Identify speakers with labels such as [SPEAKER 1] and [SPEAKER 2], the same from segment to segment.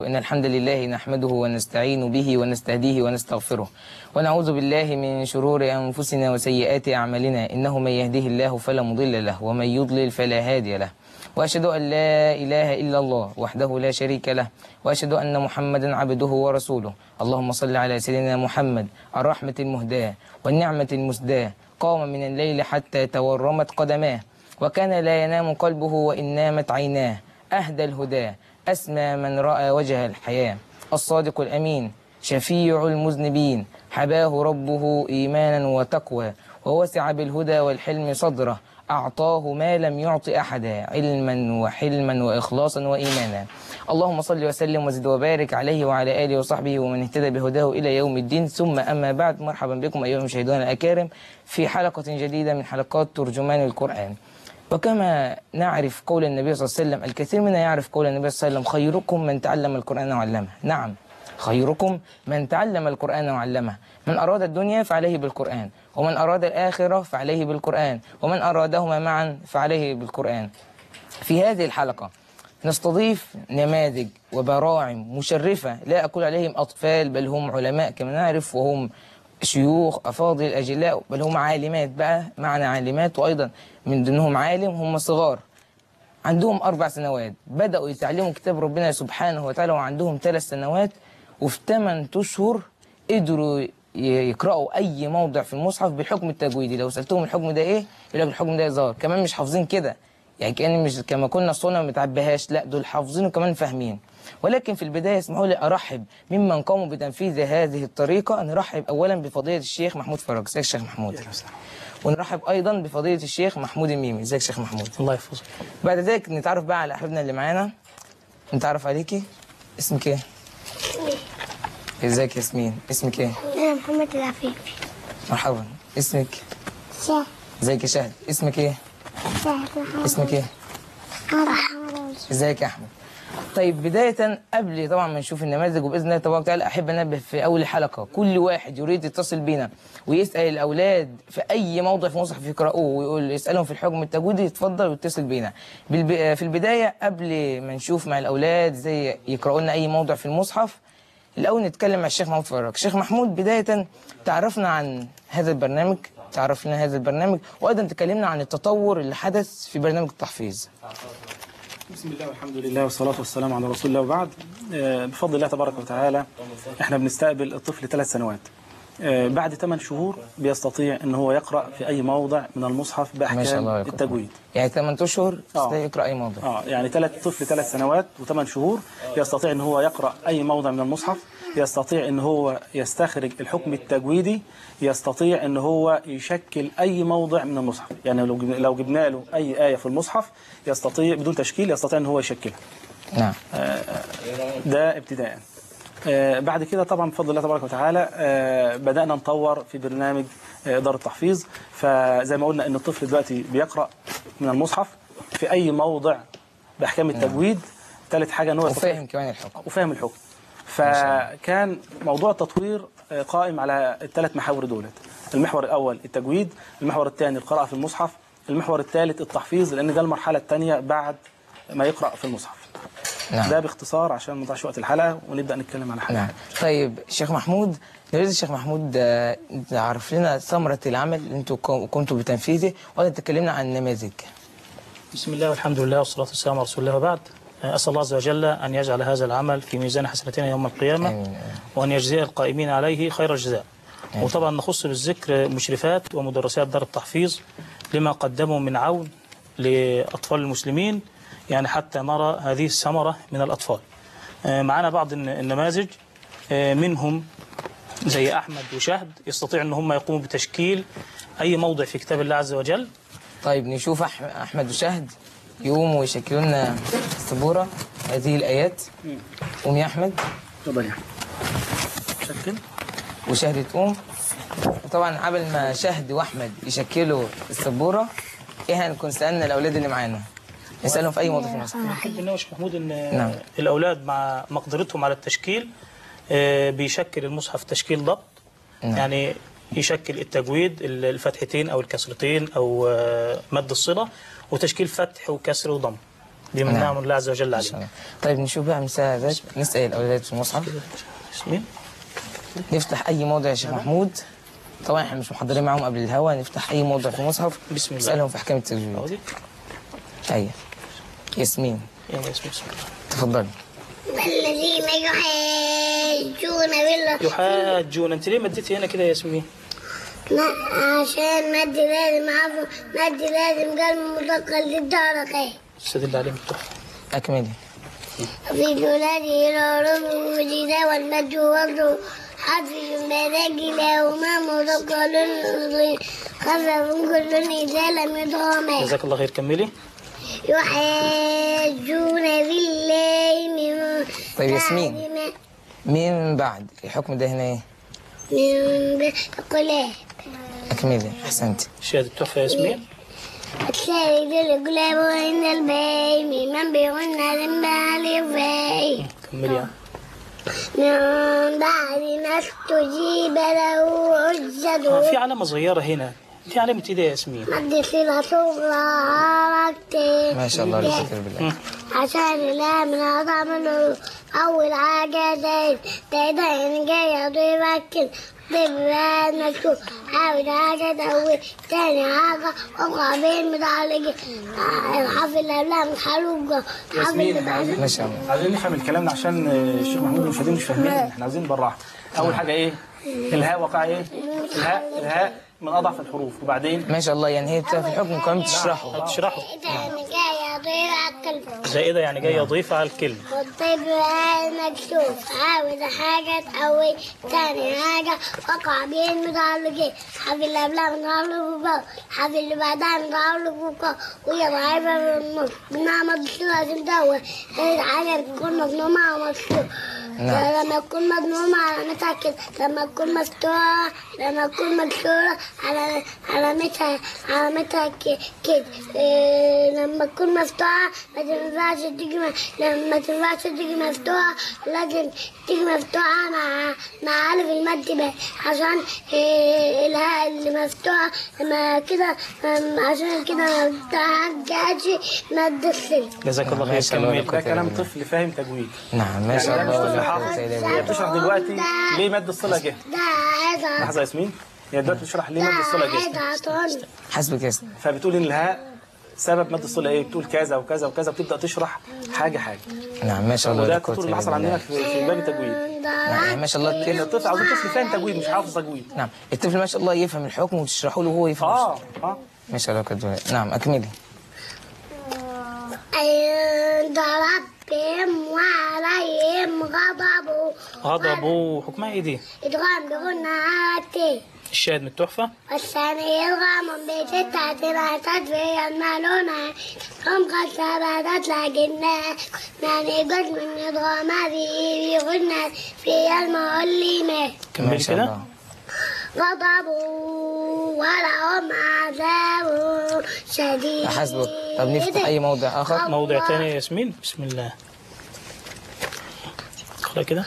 [SPEAKER 1] إن الحمد لله نحمده ونستعين به ونستهديه ونستغفره ونعوذ بالله من شرور أنفسنا وسيئات أعمالنا إنه من يهده الله فلا مضل له ومن يضلل فلا هادي له وأشهد أن لا إله إلا الله وحده لا شريك له وأشهد أن محمدا عبده ورسوله اللهم صل على سيدنا محمد الرحمة المهداة والنعمة المسداة قام من الليل حتى تورمت قدماه وكان لا ينام قلبه وإن نامت عيناه أهدى الهدى أسمى من رأى وجه الحياة الصادق الأمين شفيع المذنبين حباه ربه إيمانا وتقوى ووسع بالهدى والحلم صدره أعطاه ما لم يعط أحدا علما وحلما وإخلاصا وإيمانا اللهم صل وسلم وزد وبارك عليه وعلى آله وصحبه ومن اهتدى بهداه إلى يوم الدين ثم أما بعد مرحبا بكم أيها المشاهدون الأكارم في حلقة جديدة من حلقات ترجمان القرآن وكما نعرف قول النبي صلى الله عليه وسلم الكثير منا يعرف قول النبي صلى الله عليه وسلم خيركم من تعلم القرآن وعلمه نعم خيركم من تعلم القرآن وعلمه من أراد الدنيا فعليه بالقرآن ومن أراد الآخرة فعليه بالقرآن ومن أرادهما معا فعليه بالقرآن في هذه الحلقة نستضيف نماذج وبراعم مشرفة لا أقول عليهم أطفال بل هم علماء كما نعرف وهم شيوخ أفاضل أجلاء بل هم عالمات بقى معنى عالمات وأيضا من ضمنهم عالم هم صغار عندهم أربع سنوات بدأوا يتعلموا كتاب ربنا سبحانه وتعالى وعندهم ثلاث سنوات وفي ثمان أشهر قدروا يقرأوا أي موضع في المصحف بالحكم التجويدي لو سألتهم الحكم ده إيه يقول لك الحكم ده إظهار كمان مش حافظين كده يعني كأن مش كما كنا الصنع ما متعبهاش لا دول حافظين وكمان فاهمين ولكن في البداية اسمحوا لي أرحب ممن قاموا بتنفيذ هذه الطريقة نرحب أولا بفضيلة الشيخ محمود فرج ازيك يا شيخ محمود ونرحب أيضا بفضيلة الشيخ محمود الميمي ازيك يا شيخ محمود
[SPEAKER 2] الله يحفظك
[SPEAKER 1] بعد ذلك نتعرف بقى على أحبابنا اللي معانا نتعرف عليكي اسمك ايه؟ ازيك يا ياسمين اسمك ايه؟
[SPEAKER 3] أنا محمد العفيفي
[SPEAKER 1] مرحبا اسمك
[SPEAKER 3] شاه
[SPEAKER 1] ازيك يا شهد اسمك ايه؟
[SPEAKER 3] شاه محمد
[SPEAKER 1] اسمك ايه؟
[SPEAKER 3] محمد
[SPEAKER 1] ازيك يا احمد طيب بداية قبل طبعا ما نشوف النماذج وبإذن الله تبارك وتعالى أحب أنبه في أول الحلقة كل واحد يريد يتصل بينا ويسأل الأولاد في أي موضع في مصحف يقرأوه ويقول يسألهم في الحكم التجويدي يتفضل ويتصل بينا بالب... في البداية قبل ما نشوف مع الأولاد زي يقرأوا لنا أي موضع في المصحف الأول نتكلم مع الشيخ محمود فرج الشيخ محمود بداية تعرفنا عن هذا البرنامج تعرف لنا هذا البرنامج وأيضا تكلمنا عن التطور اللي حدث في برنامج التحفيظ
[SPEAKER 2] بسم الله والحمد لله والصلاة والسلام على رسول الله وبعد آه، بفضل الله تبارك وتعالى احنا بنستقبل الطفل ثلاث سنوات آه، بعد ثمان شهور بيستطيع ان هو يقرأ في اي موضع من المصحف
[SPEAKER 1] ما شاء
[SPEAKER 2] باحكام
[SPEAKER 1] الله يا كفو.
[SPEAKER 2] التجويد
[SPEAKER 1] يعني 8 أشهر
[SPEAKER 2] آه.
[SPEAKER 1] يستطيع يقرأ أي موضوع
[SPEAKER 2] اه يعني ثلاث طفل ثلاث سنوات وثمان شهور يستطيع ان هو يقرأ اي موضع من المصحف يستطيع ان هو يستخرج الحكم التجويدي يستطيع ان هو يشكل اي موضع من المصحف يعني لو جبنا- لو جبنا له اي آية في المصحف يستطيع بدون تشكيل يستطيع ان هو يشكلها
[SPEAKER 1] نعم
[SPEAKER 2] ده ابتداء آه، بعد كده طبعا بفضل الله تبارك وتعالى آه، بدأنا نطور في برنامج آه، إدارة التحفيظ فزي ما قلنا إن الطفل دلوقتي بيقرأ من المصحف في أي موضع بأحكام التجويد ثالث حاجة إن هو يستطيع-
[SPEAKER 1] وفاهم كمان الحكم
[SPEAKER 2] وفاهم الحكم فكان موضوع التطوير آه، قائم على الثلاث محاور دولت المحور الأول التجويد المحور الثاني القراءة في المصحف المحور الثالث التحفيظ لأن ده المرحلة الثانية بعد ما يقرأ في المصحف
[SPEAKER 1] نعم
[SPEAKER 2] ده باختصار عشان ما نضيعش وقت الحلقة ونبدأ نتكلم على حاجة
[SPEAKER 1] نعم طيب شيخ محمود نريد الشيخ محمود آه، تعرف لنا ثمرة العمل اللي انتوا كو- كنتوا بتنفيذه وأيضا تكلمنا عن النماذج
[SPEAKER 4] بسم الله والحمد لله والصلاة والسلام على رسول الله وبعد أسأل الله عز وجل أن يجعل هذا العمل في ميزان حسنتنا يوم القيامة
[SPEAKER 1] آمين.
[SPEAKER 4] وأن يجزي القائمين عليه خير الجزاء وطبعا نخص بالذكر مشرفات ومدرسات دار التحفيظ لما قدموا من عون لأطفال المسلمين يعني حتى نرى هذه الثمرة من الأطفال آه، معنا بعض الن- النماذج آه، منهم زي أحمد وشهد يستطيع أن هم يقوموا بتشكيل أي موضع في كتاب الله عز وجل
[SPEAKER 1] طيب نشوف أح- أحمد وشهد يقوموا ويشكلوا لنا السبورة هذه الآيات قوم يا أحمد
[SPEAKER 2] اتفضل يا أحمد. شكل
[SPEAKER 1] وشهد تقوم وطبعا قبل ما شهد وأحمد يشكلوا السبورة إيه هنكون سألنا الأولاد اللي معانا نسألهم في أي موضوع في مصر
[SPEAKER 4] نحب ان هو شيخ محمود ان
[SPEAKER 1] نعم.
[SPEAKER 4] الاولاد مع مقدرتهم على التشكيل آه، بيشكل المصحف تشكيل ضبط
[SPEAKER 1] نعم.
[SPEAKER 4] يعني يشكل التجويد الفتحتين او الكسرتين او آه، مد الصله وتشكيل فتح وكسر وضم دي من
[SPEAKER 1] نعم.
[SPEAKER 4] نعم الله عز وجل
[SPEAKER 1] إن شاء
[SPEAKER 4] علينا
[SPEAKER 1] الله طيب نشوف بقى مساعدات نسأل الأولاد في المصحف
[SPEAKER 4] ياسمين
[SPEAKER 1] نفتح أي موضع يا شيخ محمود طبعا احنا مش محضرين معاهم قبل الهوا نفتح أي موضع في المصحف
[SPEAKER 4] بسم الله.
[SPEAKER 1] نسألهم في أحكام التجويد
[SPEAKER 4] أودي
[SPEAKER 1] أيوة ياسمين
[SPEAKER 4] يلا ياسمين بسم الله
[SPEAKER 1] تفضلي
[SPEAKER 3] الذين يحاجون بالله
[SPEAKER 4] يحاجون انت ليه مديتي هنا كده يا ياسمين
[SPEAKER 3] ما- عشان مد لازم عفوا مد لازم قلب مدقل للدرجة
[SPEAKER 4] استدل عليه بالتحفة
[SPEAKER 1] أكملي
[SPEAKER 3] في دولاته العروض المجيدة والمد والضوء حذف المزاج لهما مدقل خفف كل إذا لم يدغما
[SPEAKER 4] جزاك الله خير كملي
[SPEAKER 3] يحاجون بالله من
[SPEAKER 1] طيب ياسمين.
[SPEAKER 3] بعد ما-
[SPEAKER 1] من بعد الحكم ده هنا إيه
[SPEAKER 3] من ب- قلاه
[SPEAKER 1] أكملي أحسنت
[SPEAKER 4] شهادة التحفة يا ياسمين
[SPEAKER 3] الثالث القلاب وإن الباي من بيغنى لما لفاي
[SPEAKER 4] كملي يا
[SPEAKER 3] من بعد ما استجيب له
[SPEAKER 4] آه،
[SPEAKER 3] حجته
[SPEAKER 4] في علامة صغيرة هنا في علامة ايه ده يا ياسمين
[SPEAKER 3] مد صلة صغرى
[SPEAKER 1] ما شاء الله لا ذكر بالله
[SPEAKER 3] عشان لا من عظم له أول حاجة زي تقدر جاي يضيفك ضيف مكتوب أول حاجة تقوي تاني حاجة وقع بين متعلق حرف الأبلام حلوقة حرف
[SPEAKER 2] ياسمين احنا عايزين
[SPEAKER 1] ما شاء الله
[SPEAKER 2] عايزين نفهم الكلام ده عشان آه، الشيخ محمود والمشاهدين مش فاهمين احنا عايزين بالراحه اول حاجه ايه الهاء وقع ايه الهاء الهاء من اضعف الحروف وبعدين
[SPEAKER 1] ما شاء الله يعني هي بتبقى في الحكم كمان بتشرحه
[SPEAKER 4] تشرحه
[SPEAKER 3] تاني جاي يضيفك
[SPEAKER 4] زائدة يعني جاي يضيف على الكلمة
[SPEAKER 3] والطيب مكتوب عاوز حاجة تقوي تاني حاجة وقع بين متعلقين حرف اللي قبلها متعلق فوق حرف اللي بعدها متعلق فوق وهي ضعيفة في النص منها مكسورة تدور هي حاجة تكون مضمومة ومكسورة
[SPEAKER 1] نعم.
[SPEAKER 3] لما تكون مضمومة علامتها كده لما تكون مفتوحة لما تكون مكسورة على علامتها علامتها ك- كده إيه لما تكون مفتوحة ما تنفعش تيجي م- لما تنفعش تيجي مفتوحة لازم تيجي مفتوحة مع مع ألف المد بقى عشان إيه الهاء اللي مفتوحة لما كده أم، عشان كده ما تحججش مد السن
[SPEAKER 4] جزاك الله
[SPEAKER 1] ما
[SPEAKER 4] خير
[SPEAKER 1] شاء الله
[SPEAKER 4] كملي
[SPEAKER 1] لا
[SPEAKER 2] ده كلام طفل فاهم تجويد
[SPEAKER 1] نعم ما شاء
[SPEAKER 2] يعني
[SPEAKER 1] الله
[SPEAKER 2] ده مش طفل
[SPEAKER 1] لا
[SPEAKER 2] حافظ.
[SPEAKER 1] قوة إلا
[SPEAKER 2] هي
[SPEAKER 1] بالله.
[SPEAKER 2] بتشرح دلوقتي ليه مد الصله جه
[SPEAKER 3] ده عايزة
[SPEAKER 2] لحظه يا ياسمين هي دلوقتي بتشرح ليه
[SPEAKER 3] ده
[SPEAKER 2] مد الصله جه
[SPEAKER 3] عايزة عطاني
[SPEAKER 1] حسبك يا ياسمين
[SPEAKER 2] فبتقول ان الهاء سبب مد الصله ايه بتقول كذا وكذا وكذا بتبدا تشرح حاجه حاجه
[SPEAKER 1] نعم ما شاء الله
[SPEAKER 2] وده
[SPEAKER 1] لا قوة
[SPEAKER 2] الكتب اللي
[SPEAKER 1] إلا
[SPEAKER 2] حصل عندنا
[SPEAKER 1] بالله.
[SPEAKER 2] في في باب التجويد
[SPEAKER 1] نعم ما شاء الله
[SPEAKER 2] ان
[SPEAKER 1] الطفل
[SPEAKER 2] الطفل عاوز طفل فاهم تجويد مش حافظ تجويد
[SPEAKER 1] نعم الطفل ما شاء الله يفهم الحكم وتشرحه له وهو يفهم
[SPEAKER 2] اه اه
[SPEAKER 1] ما شاء الله كده نعم أكملي
[SPEAKER 3] عند ربهم وعليهم غضب
[SPEAKER 4] غضبوا حكمها ايه دي
[SPEAKER 3] إدغام بغنى عاتي
[SPEAKER 4] الشاهد من التحفة
[SPEAKER 3] والثاني إدغام بستة عتت في المعلومة هم قد ثبتت لكنها يعني قد من إدغام هذه بغنى في المعلمة
[SPEAKER 1] ما
[SPEAKER 4] كملي
[SPEAKER 1] شاء
[SPEAKER 4] كده
[SPEAKER 1] الله
[SPEAKER 3] غضب ولهم عذاب شديد
[SPEAKER 1] حسبك طب نفتح أي موضع آخر
[SPEAKER 4] موضع تاني يا ياسمين بسم الله اقرأ كده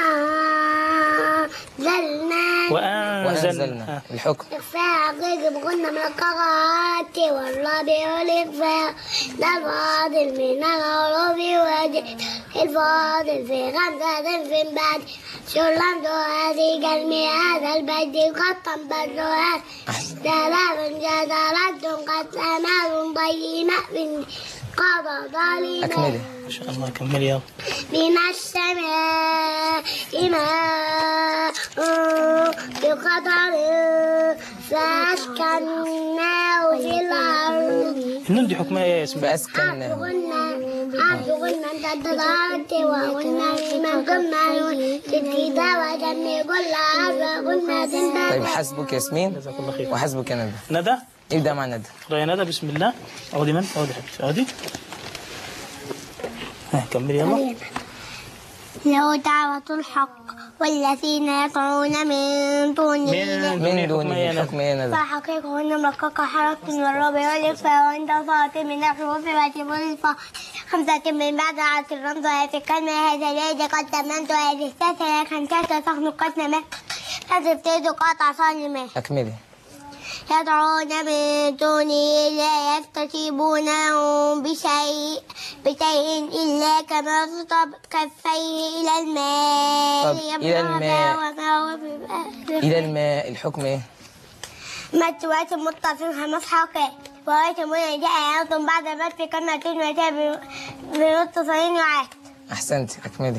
[SPEAKER 3] وأنزلنا
[SPEAKER 4] وأنزلنا
[SPEAKER 1] وأنزلنا الحكم
[SPEAKER 3] إخفاء حقيقي بقولنا من القراءات والله بيقول إخفاء ده الفاضل من الغروب وادي الفاضل في خمسة في بعد شلمت هذه قلبي هذا البيت قطا بدرها سلام جدارة قد أمال ضيمة من قضى ظالمة
[SPEAKER 1] أكملي
[SPEAKER 4] ما شاء الله كملي يلا
[SPEAKER 3] من السماء ماء بقدر فأسكناه في الأرض
[SPEAKER 4] النون دي حكمها ايه يا ياسمين
[SPEAKER 1] فأسكناه
[SPEAKER 3] عبدنا عبدنا أنت تدعت وقلنا من قلنا تتيدا وجمي كل عبد قلنا
[SPEAKER 1] طيب
[SPEAKER 3] تنبات
[SPEAKER 1] حسبك ياسمين
[SPEAKER 4] جزاك الله خير
[SPEAKER 1] وحسبك يا ندى
[SPEAKER 4] ندى
[SPEAKER 1] ابدأ مع ندى
[SPEAKER 4] اقرأ يا ندى بسم الله اقعدي من اقعدي حبيبتي اقعدي ها كملي يلا
[SPEAKER 3] له دعوة الحق والذين يدعون من دونه
[SPEAKER 1] من دونه الحكم يا ندى
[SPEAKER 3] فحقيقة أن مرقق حرف من الرب والإخفاء وعند صوت من الحروف وجب الفاء خمسة من بعد عرض الرمز في الكلمة هذا الذي قد تمنت هذه الساسة لكن كانت تخنق قد نمت فسبتيت قاطع صالمة
[SPEAKER 1] أكملي
[SPEAKER 3] يدعون من دونه لا يستجيبون لهم بشيء بشيء إلا كما سطب كفيه إلى الماء
[SPEAKER 1] طب إلى الماء.
[SPEAKER 3] وما هو ببالغ.
[SPEAKER 1] إلى الماء الحكم إيه؟
[SPEAKER 3] متوات مطففها مصحوكة وآية من جاء أنتم بعد ما في كنا كلمة بمتصلين وعاد
[SPEAKER 1] أحسنت أكملي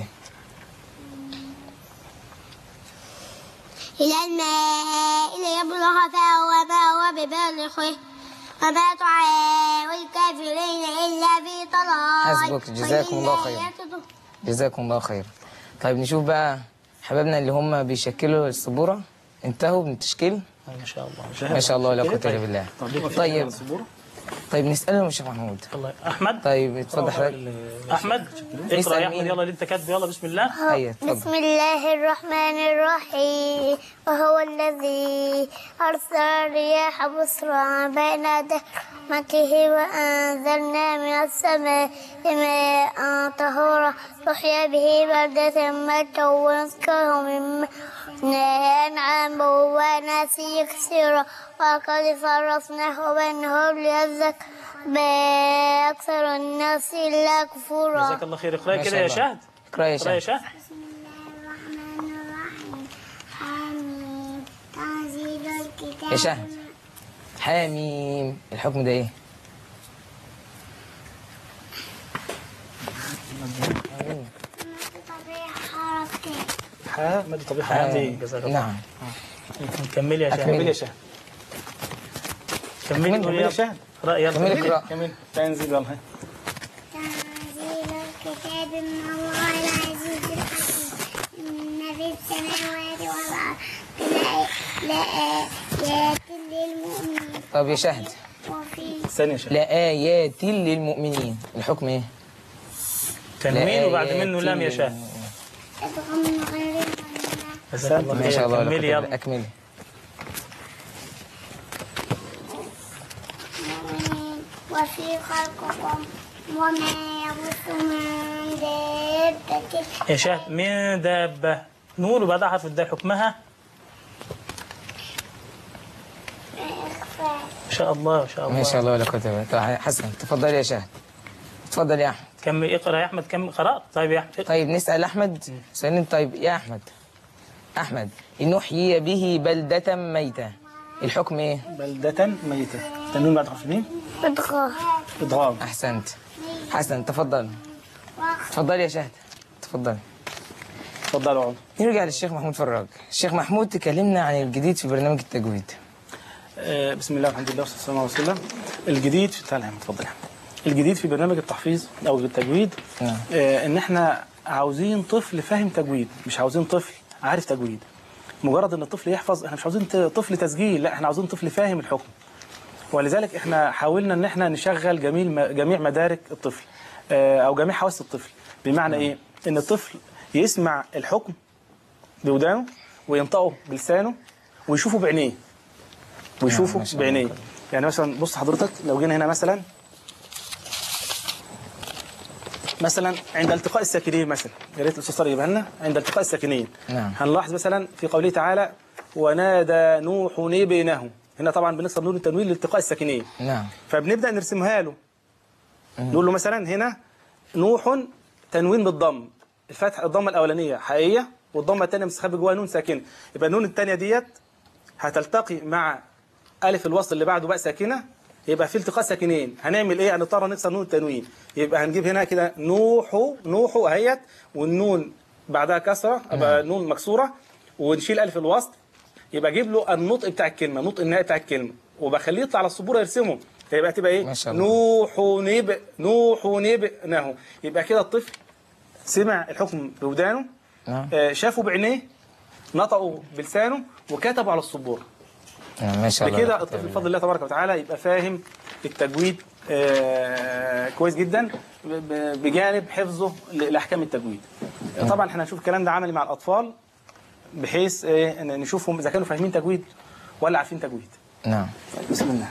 [SPEAKER 3] إلى الماء ليبلغ فهو ما هو ببالغه وما طعام الكافرين إلا في ضلال
[SPEAKER 1] حسبك، جزاكم الله خير. جزاكم الله خير طيب نشوف بقى حبايبنا اللي هم بيشكلوا السبورة انتهوا من التشكيل
[SPEAKER 4] ما شاء الله
[SPEAKER 1] ما شاء الله لا قوة إلا بالله
[SPEAKER 2] طب ليه في
[SPEAKER 1] طيب
[SPEAKER 2] السبورة؟
[SPEAKER 1] طيب نسألهم يا شيخ محمود
[SPEAKER 4] الله احمد
[SPEAKER 1] طيب اتفضل حضرتك
[SPEAKER 4] احمد اقرا
[SPEAKER 1] اسأل
[SPEAKER 4] يا احمد
[SPEAKER 1] مين؟
[SPEAKER 4] يلا اللي انت كاتبه يلا بسم الله
[SPEAKER 1] هيا
[SPEAKER 3] بسم
[SPEAKER 1] اتفضل
[SPEAKER 3] الله الرحمن الرحيم وهو الذي أرسل الرياح بصرا بين رحمته وأنزلنا من السماء ماء طهورا نحيي به بلدة ميتا ونسقيه مما أنعام وناسي كثيرا وقد فرصناه بينهم ليذكر ما أكثر الناس إلا كفورا
[SPEAKER 4] جزاك الله خير اقرا
[SPEAKER 1] ما
[SPEAKER 4] كده
[SPEAKER 1] شاء
[SPEAKER 4] يا
[SPEAKER 1] الله.
[SPEAKER 4] شهد
[SPEAKER 1] اقرأ يا
[SPEAKER 4] اقرا يا
[SPEAKER 1] شيخ
[SPEAKER 4] شهد
[SPEAKER 3] حميد تنزيل الكتاب
[SPEAKER 1] يا شهد حاميم الحكم ده ايه؟
[SPEAKER 4] ها مادة طبيعة عندي جزاك الله
[SPEAKER 1] نعم
[SPEAKER 4] كملي يا شهد
[SPEAKER 1] أكملي.
[SPEAKER 2] كمل يا شهد
[SPEAKER 4] كملي
[SPEAKER 1] كملي
[SPEAKER 4] قولي
[SPEAKER 2] يا
[SPEAKER 4] يلا.
[SPEAKER 2] شهد
[SPEAKER 4] اقرا يلا
[SPEAKER 1] كملي اقرأ
[SPEAKER 2] كمل تنزل يلا ها.
[SPEAKER 3] تنزيل الكتاب من الله العزيز الحكيم إن في السماوات والأرض لآيات للمؤمنين
[SPEAKER 1] طب يا شهد
[SPEAKER 3] وفي
[SPEAKER 2] ثانية يا شهد
[SPEAKER 1] لآيات للمؤمنين الحكم ايه؟
[SPEAKER 4] تنوين وبعد
[SPEAKER 1] لآيات
[SPEAKER 4] منه لام يا شهد
[SPEAKER 1] للمؤمنين.
[SPEAKER 3] أدغم غير المؤمنين
[SPEAKER 4] جزاك الله
[SPEAKER 1] ما
[SPEAKER 4] خير
[SPEAKER 1] شاء الله لا
[SPEAKER 4] كملي
[SPEAKER 1] قوة إلا-
[SPEAKER 4] يلا
[SPEAKER 1] أكملي
[SPEAKER 3] وفي خلقكم وما يبث من دابة
[SPEAKER 4] يا شهد من دابة نون وبعدها حرف الدال حكمها
[SPEAKER 3] إخفاء
[SPEAKER 4] ما شاء الله ما شاء الله
[SPEAKER 1] ما شاء الله لا قوة إلا بالله طيب حسن تفضل يا شهد تفضل يا أحمد
[SPEAKER 4] كمل اقرا يا احمد كم قرات طيب يا احمد
[SPEAKER 1] طيب نسأل أحمد سألني طيب يا أحمد أحمد نحيي به بلدة ميتة الحكم إيه؟
[SPEAKER 2] بلدة ميتة تنوين بعد حرف الميم
[SPEAKER 3] إدغام
[SPEAKER 2] إدغام
[SPEAKER 1] أحسنت حسن تفضل تفضل يا شهد تفضل
[SPEAKER 2] اتفضلوا اقعدوا
[SPEAKER 1] نرجع للشيخ محمود فراج الشيخ محمود تكلمنا عن الجديد في برنامج التجويد
[SPEAKER 2] آه، بسم الله والحمد لله والصلاه والسلام على رسول الله الجديد تعالى يا عم اتفضل يا عم. الجديد في برنامج التحفيظ او التجويد
[SPEAKER 1] نعم.
[SPEAKER 2] آه، ان احنا عاوزين طفل فاهم تجويد مش عاوزين طفل عارف تجويد مجرد ان الطفل يحفظ احنا مش عاوزين ت- طفل تسجيل لا احنا عاوزين طفل فاهم الحكم ولذلك احنا حاولنا ان احنا نشغل جميل جميع مدارك الطفل آه، او جميع حواس الطفل بمعنى ايه ان الطفل يسمع الحكم بودانه وينطقه بلسانه ويشوفه بعينيه ويشوفه
[SPEAKER 1] ما شاء الله.
[SPEAKER 2] بعينيه يعني مثلا بص حضرتك لو جينا هنا مثلا مثلا عند التقاء الساكنين مثلا يا ريت الاستاذ طارق يجيبها لنا عند التقاء الساكنين
[SPEAKER 1] نعم.
[SPEAKER 2] هنلاحظ مثلا في قوله تعالى ونادى نوح ابنه هنا طبعا بنكسر نون التنوين لالتقاء الساكنين
[SPEAKER 1] نعم
[SPEAKER 2] فبنبدا نرسمها له نقول له مثلا هنا نوح تنوين بالضم الفتح الضمه الاولانيه حقيقيه والضمه الثانيه مستخبي جواها نون ساكنه يبقى النون الثانيه ديت هتلتقي مع الف الوصل اللي بعده بقى ساكنه يبقى في التقاء ساكنين هنعمل ايه هنضطر نكسر نون التنوين يبقى هنجيب هنا كده نوح نوح اهيت والنون بعدها كسره يبقى نون مكسوره ونشيل الف الوصل يبقى اجيب له النطق بتاع الكلمه نطق النهائي بتاع الكلمه وبخليه يطلع على السبوره يرسمه فيبقى تبقى ايه
[SPEAKER 1] ما شاء الله.
[SPEAKER 2] نوح نبئ نوح نبئنه يبقى كده الطفل سمع الحكم بودانه
[SPEAKER 1] نعم
[SPEAKER 2] آه، شافه بعينيه نطقه بلسانه وكتبه على السبوره
[SPEAKER 1] نعم ما شاء الله لا
[SPEAKER 2] بكده
[SPEAKER 1] قوة
[SPEAKER 2] الطفل
[SPEAKER 1] إلا
[SPEAKER 2] بفضل الله تبارك وتعالى يبقى فاهم التجويد آه، كويس جدا ب- ب- بجانب حفظه ل- لاحكام التجويد طبعا احنا هنشوف الكلام ده عملي مع الاطفال بحيث إيه، إن نشوفهم اذا كانوا فاهمين تجويد ولا عارفين تجويد
[SPEAKER 1] نعم
[SPEAKER 2] بسم الله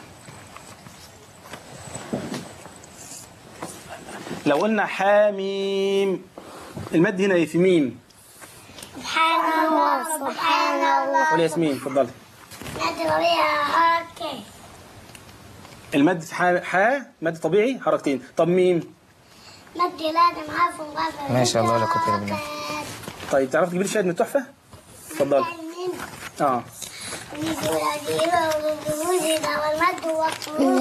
[SPEAKER 2] لو قلنا حاميم المد هنا ايه في ميم
[SPEAKER 3] سبحان الله سبحان الله
[SPEAKER 2] قول يا ياسمين اتفضلي
[SPEAKER 3] مد طبيعي حركة
[SPEAKER 2] المد ح ح مد طبيعي حركتين طب ميم
[SPEAKER 3] مد لازم حرف مغفر
[SPEAKER 1] ما شاء الله لا قوة إلا بالله.
[SPEAKER 2] طيب تعرف تجيب لي شاهد من التحفه اتفضل اه
[SPEAKER 3] والمد والطول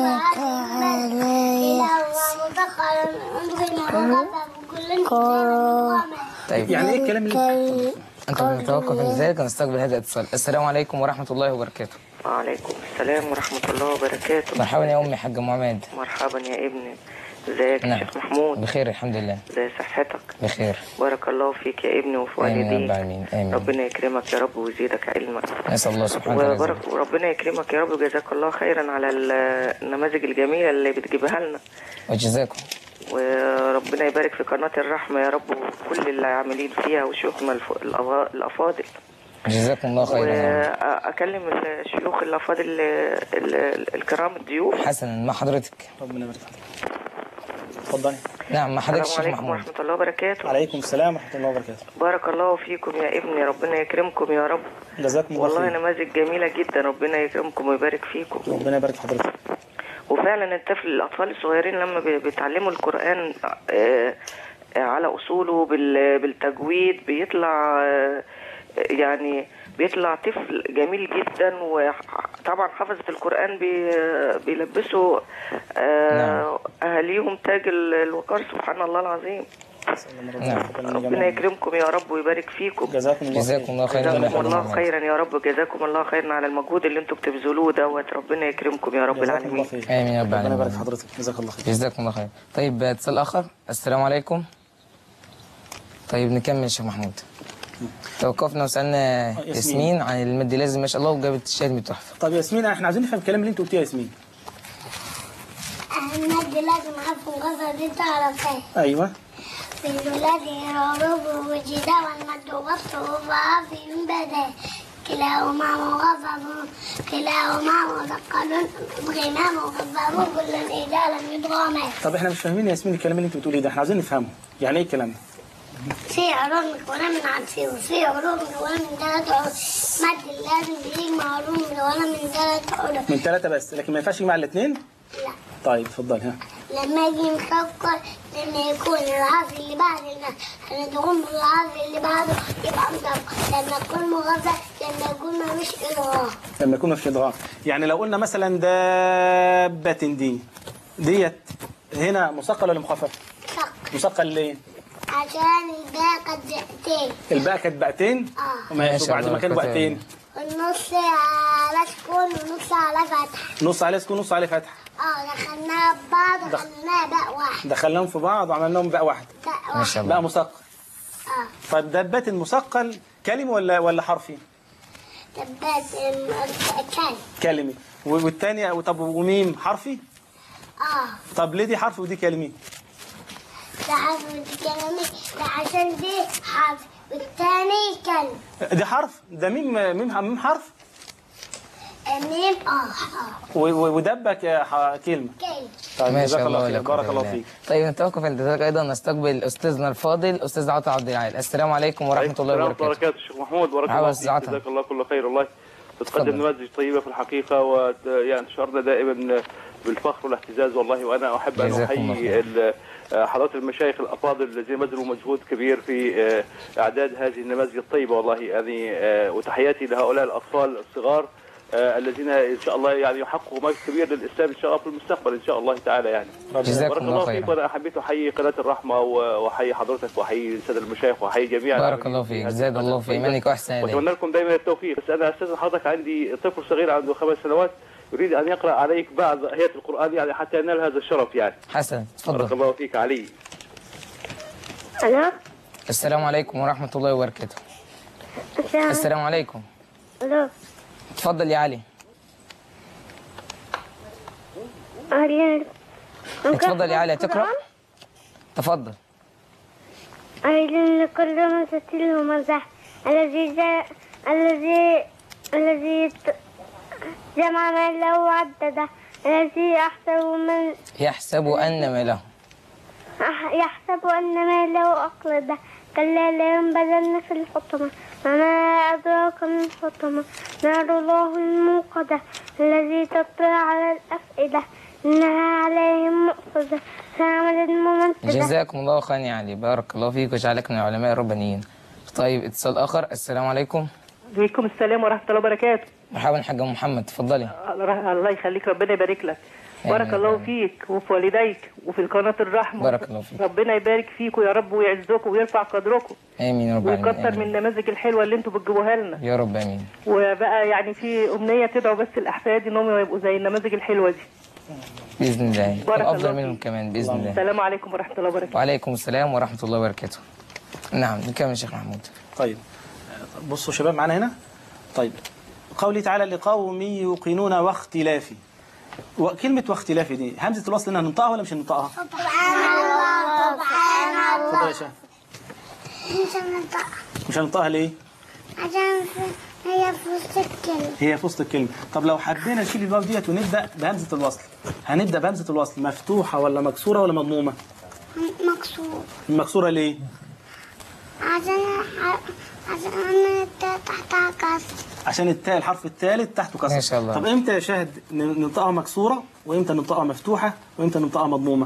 [SPEAKER 1] طيب
[SPEAKER 2] يعني ايه الكلام اللي
[SPEAKER 1] انت نتوقف عند ذلك ونستقبل هذا الاتصال السلام عليكم ورحمة الله وبركاته
[SPEAKER 5] وعليكم السلام ورحمة الله وبركاته
[SPEAKER 1] مرحبا يا أمي حاج معماد
[SPEAKER 5] مرحبا يا ابني ازيك يا
[SPEAKER 1] نعم
[SPEAKER 5] شيخ محمود
[SPEAKER 1] بخير الحمد لله
[SPEAKER 5] ازي صحتك
[SPEAKER 1] بخير
[SPEAKER 5] بارك الله فيك يا ابني وفي
[SPEAKER 1] آمين يا رب
[SPEAKER 5] والديك
[SPEAKER 1] العالمين آمين
[SPEAKER 5] ربنا يكرمك يا رب ويزيدك علما
[SPEAKER 1] نسأل الله سبحانه وتعالى
[SPEAKER 5] وبارك وربنا يكرمك يا رب وجزاك الله خيرا على ال- النماذج الجميلة اللي بتجيبها لنا
[SPEAKER 1] وجزاكم
[SPEAKER 5] وربنا يبارك في قناة الرحمة يا رب وكل اللي عاملين فيها وشيوخنا الف- الأفا- الأفاضل
[SPEAKER 1] جزاكم الله خيرا يا رب.
[SPEAKER 5] وأكلم الشيوخ الأفاضل ال- ال- الكرام الضيوف
[SPEAKER 1] حسنا مع حضرتك
[SPEAKER 2] ربنا يبارك فيك اتفضلي
[SPEAKER 1] نعم مع حضرتك
[SPEAKER 5] السلام
[SPEAKER 1] الشيخ
[SPEAKER 5] عليكم
[SPEAKER 1] محمود
[SPEAKER 5] ورحمة الله وبركاته
[SPEAKER 2] عليكم السلام ورحمه الله وبركاته
[SPEAKER 5] بارك الله فيكم يا ابني ربنا يكرمكم يا رب
[SPEAKER 2] جزاكم الله
[SPEAKER 5] والله
[SPEAKER 2] خير
[SPEAKER 5] نماذج جميلة جدا ربنا يكرمكم ويبارك فيكم
[SPEAKER 2] ربنا يبارك في حضرتك
[SPEAKER 5] وفعلا الطفل الأطفال الصغيرين لما بي- بيتعلموا القرآن آه، آه، على أصوله بال- بالتجويد بيطلع آه، يعني بيطلع طفل جميل جدا وطبعا حفظة القرآن بي- بيلبسوا آه، أهاليهم تاج ال- الوقار سبحان الله العظيم
[SPEAKER 1] نعم
[SPEAKER 5] ربنا يكرمكم يا رب ويبارك فيكم
[SPEAKER 2] جزاكم الله
[SPEAKER 1] جزاكم
[SPEAKER 2] خير
[SPEAKER 1] الله خيرا يا
[SPEAKER 5] جزاكم
[SPEAKER 1] حاج
[SPEAKER 5] الله
[SPEAKER 1] محمد
[SPEAKER 5] خيرا يا رب جزاكم الله خيرا على المجهود اللي انتم بتبذلوه دوت ربنا يكرمكم يا رب
[SPEAKER 2] جزاكم الله
[SPEAKER 5] العالمين
[SPEAKER 2] خير
[SPEAKER 1] آمين يا رب
[SPEAKER 2] ربنا يبارك
[SPEAKER 1] العالمين
[SPEAKER 2] في حضرتك جزاك الله خير
[SPEAKER 1] جزاكم الله خير طيب اتصال آخر السلام عليكم طيب نكمل يا شيخ محمود توقفنا وسألنا
[SPEAKER 2] ياسمين.
[SPEAKER 1] ياسمين عن المد لازم ما شاء الله وجابت الشاهد من التحفة
[SPEAKER 2] طب ياسمين احنا عايزين نفهم الكلام اللي انت قلتيه يا ياسمين
[SPEAKER 3] المد لازم حرف مغفر دي تعرفها
[SPEAKER 2] ايوه
[SPEAKER 3] في الولاد يعرب وجدا والمد والطوبة في بدا كلاهما مغفر كلاهما مثقل غمام وغفر كل إذا لم يدغم
[SPEAKER 2] طب احنا مش فاهمين يا ياسمين الكلام اللي انت بتقوليه ده احنا عايزين نفهمه يعني ايه الكلام ده
[SPEAKER 3] في عروض مكونة من عدسين وفي عروض مكونة من ثلاث عروض مد لازم بيجمع عروض مكونة من ثلاث عروض
[SPEAKER 2] من ثلاثة بس لكن ما ينفعش يجمع الاثنين
[SPEAKER 3] لا
[SPEAKER 2] طيب اتفضل ها
[SPEAKER 3] لما يجي مفكر لما يكون العرض اللي بعد الناس هنضغم العرض اللي بعده يبقى مطبق لما يكون مغفل لما يكون ملوش إضغام
[SPEAKER 2] لما يكون في ادغام يعني لو قلنا مثلا دابة دي ديت هنا مثقل ولا مخفف
[SPEAKER 3] صق
[SPEAKER 2] مثقل ليه
[SPEAKER 3] عشان الباء قد زقتين
[SPEAKER 2] الباء كانت باءتين
[SPEAKER 3] اه
[SPEAKER 1] ما
[SPEAKER 2] ماشي
[SPEAKER 1] شاء
[SPEAKER 2] وبعد
[SPEAKER 1] الله
[SPEAKER 2] ما كانوا
[SPEAKER 1] كتب.
[SPEAKER 2] باءتين
[SPEAKER 3] والنص على سكون والنص على فتح
[SPEAKER 2] نص عليه سكون نص عليه فتح
[SPEAKER 3] اه دخلناها ببعض وخليناها باء واحد
[SPEAKER 2] دخلناهم في بعض وعملناهم باء واحد
[SPEAKER 3] باء
[SPEAKER 1] ما
[SPEAKER 3] واحد
[SPEAKER 1] شاء الله
[SPEAKER 2] باء مثقل
[SPEAKER 3] اه
[SPEAKER 2] طيب دابة المثقل كلمة ولا ولا حرفي؟
[SPEAKER 3] دبات كان
[SPEAKER 2] كلمة و- والتانية طب وميم حرفي؟
[SPEAKER 3] اه
[SPEAKER 2] طب ليه دي حرف ودي كلمة؟
[SPEAKER 3] ده حرف ودي كلمة ده عشان دي حرف والتاني كلمة
[SPEAKER 2] دي حرف ده ميم ميم ميم حرف
[SPEAKER 3] ميم اه اه
[SPEAKER 2] و- و- ودبة ك- ح- كلمة
[SPEAKER 3] كلمة
[SPEAKER 2] طيب
[SPEAKER 1] ما
[SPEAKER 2] جزاك
[SPEAKER 1] شاء الله
[SPEAKER 2] الله
[SPEAKER 1] ولا
[SPEAKER 2] خير
[SPEAKER 1] قوة
[SPEAKER 2] بارك
[SPEAKER 1] إلا
[SPEAKER 2] الله
[SPEAKER 1] بالله.
[SPEAKER 2] فيك
[SPEAKER 1] طيب نتوقف عند ذلك أيضا نستقبل أستاذنا الفاضل أستاذ عطا عبد العال السلام عليكم ورحمة الله
[SPEAKER 6] السلام
[SPEAKER 1] وبركاته
[SPEAKER 6] وبركاته الشيخ محمود بارك
[SPEAKER 1] عاوز
[SPEAKER 6] الله فيك
[SPEAKER 1] عطا.
[SPEAKER 6] جزاك الله كل خير والله تتقدم
[SPEAKER 1] تفضل.
[SPEAKER 6] نماذج طيبه في الحقيقه ويعني شعرنا دائما بالفخر والاعتزاز والله وانا احب ان
[SPEAKER 1] جزاكم الله
[SPEAKER 6] احيي
[SPEAKER 1] خير.
[SPEAKER 6] ال- حضرات المشايخ الافاضل الذين بذلوا مجهود كبير في آه، اعداد هذه النماذج الطيبه والله يعني آه، وتحياتي لهؤلاء الاطفال الصغار آه، الذين ان شاء الله يعني يحققوا مجد كبير للاسلام ان شاء الله في المستقبل ان شاء الله تعالى يعني
[SPEAKER 1] جزاكم
[SPEAKER 6] بارك
[SPEAKER 1] الله
[SPEAKER 6] الله فيك
[SPEAKER 1] خيرا
[SPEAKER 6] وانا حبيت احيي قناه الرحمه و- واحيي حضرتك واحيي الساده المشايخ واحيي جميع
[SPEAKER 1] بارك
[SPEAKER 6] العاملين
[SPEAKER 1] الله
[SPEAKER 6] في
[SPEAKER 1] فيك
[SPEAKER 6] هذه
[SPEAKER 1] زاد
[SPEAKER 6] القناة
[SPEAKER 1] الله في
[SPEAKER 6] الطيبة.
[SPEAKER 1] إيمانك وأحسن إليك
[SPEAKER 6] واتمنى لكم دائما التوفيق بس انا استاذن حضرتك عندي طفل صغير عنده خمس سنوات يريد ان يقرا عليك بعض ايات القران يعني حتى ينال هذا الشرف يعني
[SPEAKER 1] حسنا
[SPEAKER 6] بارك
[SPEAKER 1] تفضل
[SPEAKER 6] الله فيك علي
[SPEAKER 3] الو
[SPEAKER 1] السلام عليكم ورحمة الله وبركاته
[SPEAKER 3] السلام
[SPEAKER 1] السلام عليكم
[SPEAKER 3] الو
[SPEAKER 1] تفضل يا علي
[SPEAKER 3] أريد
[SPEAKER 1] اتفضل يا علي تقرأ تفضل
[SPEAKER 3] أريد كل مستطيل ومزح الذي جاء الذي الذي ت- جمع ماله وعدده الذي يحسب من
[SPEAKER 1] يحسب أن ما له
[SPEAKER 3] أح- يحسب أن ماله أخلده كلا لينبذن في الحطمة وما أدراك ما الحطمة نار الله الموقدة الذي تطلع على الأفئدة إنها عليهم مؤصدة سامد ممثلة
[SPEAKER 1] جزاكم الله خيرا يا علي بارك الله فيك وجعلك من العلماء الربانيين طيب اتصال اخر السلام عليكم
[SPEAKER 7] عليكم السلام ورحمة الله وبركاته
[SPEAKER 1] مرحبا حاجة محمد تفضلي
[SPEAKER 7] الله يخليك ربنا يبارك لك بارك
[SPEAKER 1] آمين.
[SPEAKER 7] الله فيك وفي والديك وفي القناة الرحمة
[SPEAKER 1] بارك الله فيك.
[SPEAKER 7] ربنا يبارك فيكم يا رب ويعزكم ويرفع قدركم
[SPEAKER 1] امين يا رب العالمين
[SPEAKER 7] ويكتر من
[SPEAKER 1] آمين.
[SPEAKER 7] النماذج الحلوة اللي انتوا بتجيبوها لنا
[SPEAKER 1] يا رب امين
[SPEAKER 7] وبقى يعني في أمنية تدعو بس الأحفاد إنهم يبقوا زي النماذج الحلوة دي
[SPEAKER 1] باذن الله
[SPEAKER 7] بارك
[SPEAKER 1] وافضل
[SPEAKER 7] الله
[SPEAKER 1] منهم
[SPEAKER 7] فيك.
[SPEAKER 1] كمان باذن الله
[SPEAKER 7] السلام عليكم ورحمة الله وبركاته
[SPEAKER 1] وعليكم السلام ورحمة الله وبركاته نعم نكمل يا شيخ محمود
[SPEAKER 2] طيب بصوا شباب معانا هنا طيب قوله تعالى لقوم يوقنون واختلافي وكلمة واختلافي دي همزة الوصل انها ننطقها ولا مش هننطقها؟
[SPEAKER 3] سبحان الله سبحان
[SPEAKER 2] اتفضل
[SPEAKER 3] الله
[SPEAKER 2] يا شيخ
[SPEAKER 3] مش هننطقها
[SPEAKER 2] مش هننطقها ليه؟
[SPEAKER 3] عشان في- هي في وسط الكلمة
[SPEAKER 2] هي في وسط الكلمة طب لو حبينا نشيل الواو ديت ونبدأ بهمزة الوصل هنبدأ بهمزة الوصل مفتوحة ولا مكسورة ولا مضمومة؟
[SPEAKER 3] مكسور
[SPEAKER 2] مكسورة ليه؟
[SPEAKER 3] عشان عشان التاء تحتها كسر
[SPEAKER 2] عشان التاء الحرف الثالث تحته كسر
[SPEAKER 1] ما شاء الله.
[SPEAKER 2] طب امتى يا شاهد ن- ننطقها مكسورة وامتى ننطقها مفتوحة وامتى ننطقها مضمومة؟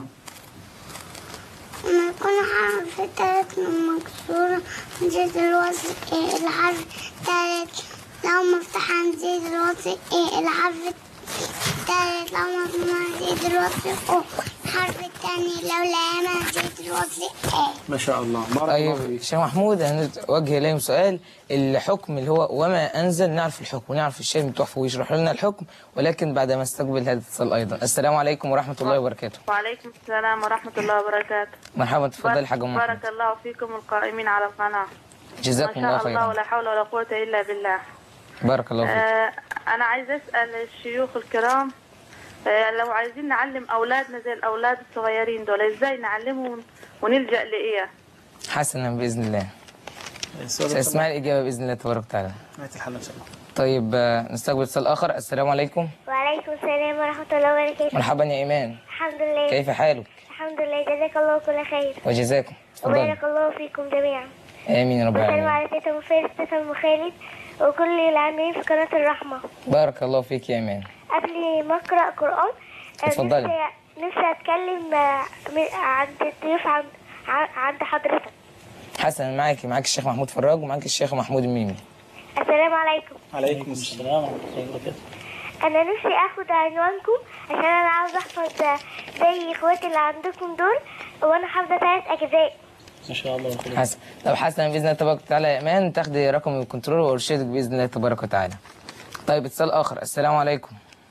[SPEAKER 3] لما يكون حرف التالت مكسورة نزيد الوصل ايه الحرف التالت لو مفتوحة نزيد الوصل ايه الحرف التالت لو مضمومة نزيد الوصل او الحرف التاني لو لامة نزيد الوصل ايه
[SPEAKER 2] ما شاء الله بارك الله
[SPEAKER 1] طيب
[SPEAKER 2] فيك
[SPEAKER 1] شيخ محمود هنوجه إليهم سؤال الحكم اللي هو وما أنزل نعرف الحكم ونعرف الشيء المتوفى ويشرح لنا الحكم ولكن بعد ما استقبل هذا الاتصال أيضا السلام عليكم ورحمة الله وبركاته
[SPEAKER 8] وعليكم السلام ورحمة الله وبركاته
[SPEAKER 1] مرحبا تفضل حاجة محمد
[SPEAKER 8] بارك الله فيكم القائمين على القناة ما
[SPEAKER 1] جزاكم الله
[SPEAKER 8] شاء الله
[SPEAKER 1] خيرا
[SPEAKER 8] ولا حول ولا قوة إلا بالله
[SPEAKER 1] بارك الله فيك
[SPEAKER 8] آه أنا عايز أسأل الشيوخ الكرام آه لو عايزين نعلم أولادنا زي الأولاد الصغيرين دول إزاي نعلمهم ونلجأ لإيه
[SPEAKER 1] حسنا بإذن الله
[SPEAKER 2] السؤال ده
[SPEAKER 1] سأسمع الإجابة بإذن الله تبارك وتعالى
[SPEAKER 2] نهاية الحلقة إن شاء الله
[SPEAKER 1] طيب آه، نستقبل اتصال آخر السلام عليكم
[SPEAKER 3] وعليكم السلام ورحمة الله وبركاته
[SPEAKER 1] مرحبا يا إيمان
[SPEAKER 3] الحمد لله
[SPEAKER 1] كيف حالك
[SPEAKER 3] الحمد لله جزاك الله كل خير
[SPEAKER 1] وجزاكم تفضل
[SPEAKER 3] وبارك الله فيكم جميعا
[SPEAKER 1] آمين يا رب
[SPEAKER 3] وسلم
[SPEAKER 1] العالمين
[SPEAKER 3] على تيتا مفارس تيتا أم خالد وكل العاملين في قناة الرحمة
[SPEAKER 1] بارك الله فيك يا إيمان
[SPEAKER 3] قبل ما أقرأ قرآن آه،
[SPEAKER 1] اتفضلي.
[SPEAKER 3] نفسي نفسي أتكلم آه، من- عند الضيوف عند ع- عند حضرتك
[SPEAKER 1] حسنا معاكي معاك الشيخ محمود فراج ومعاك الشيخ محمود الميمي
[SPEAKER 3] السلام عليكم
[SPEAKER 2] عليكم السلام
[SPEAKER 4] السلام ورحمة الله وبركاته
[SPEAKER 3] أنا نفسي أخد عنوانكم عشان أنا عاوز أحفظ آه، زي إخواتي اللي عندكم دول وأنا حافظة ثلاث أجزاء
[SPEAKER 4] ما شاء الله وكل
[SPEAKER 1] حسن طب حسنا باذن الله تبارك وتعالى يا ايمان تاخدي رقم الكنترول وارشدك باذن الله تبارك وتعالى طيب اتصال اخر السلام عليكم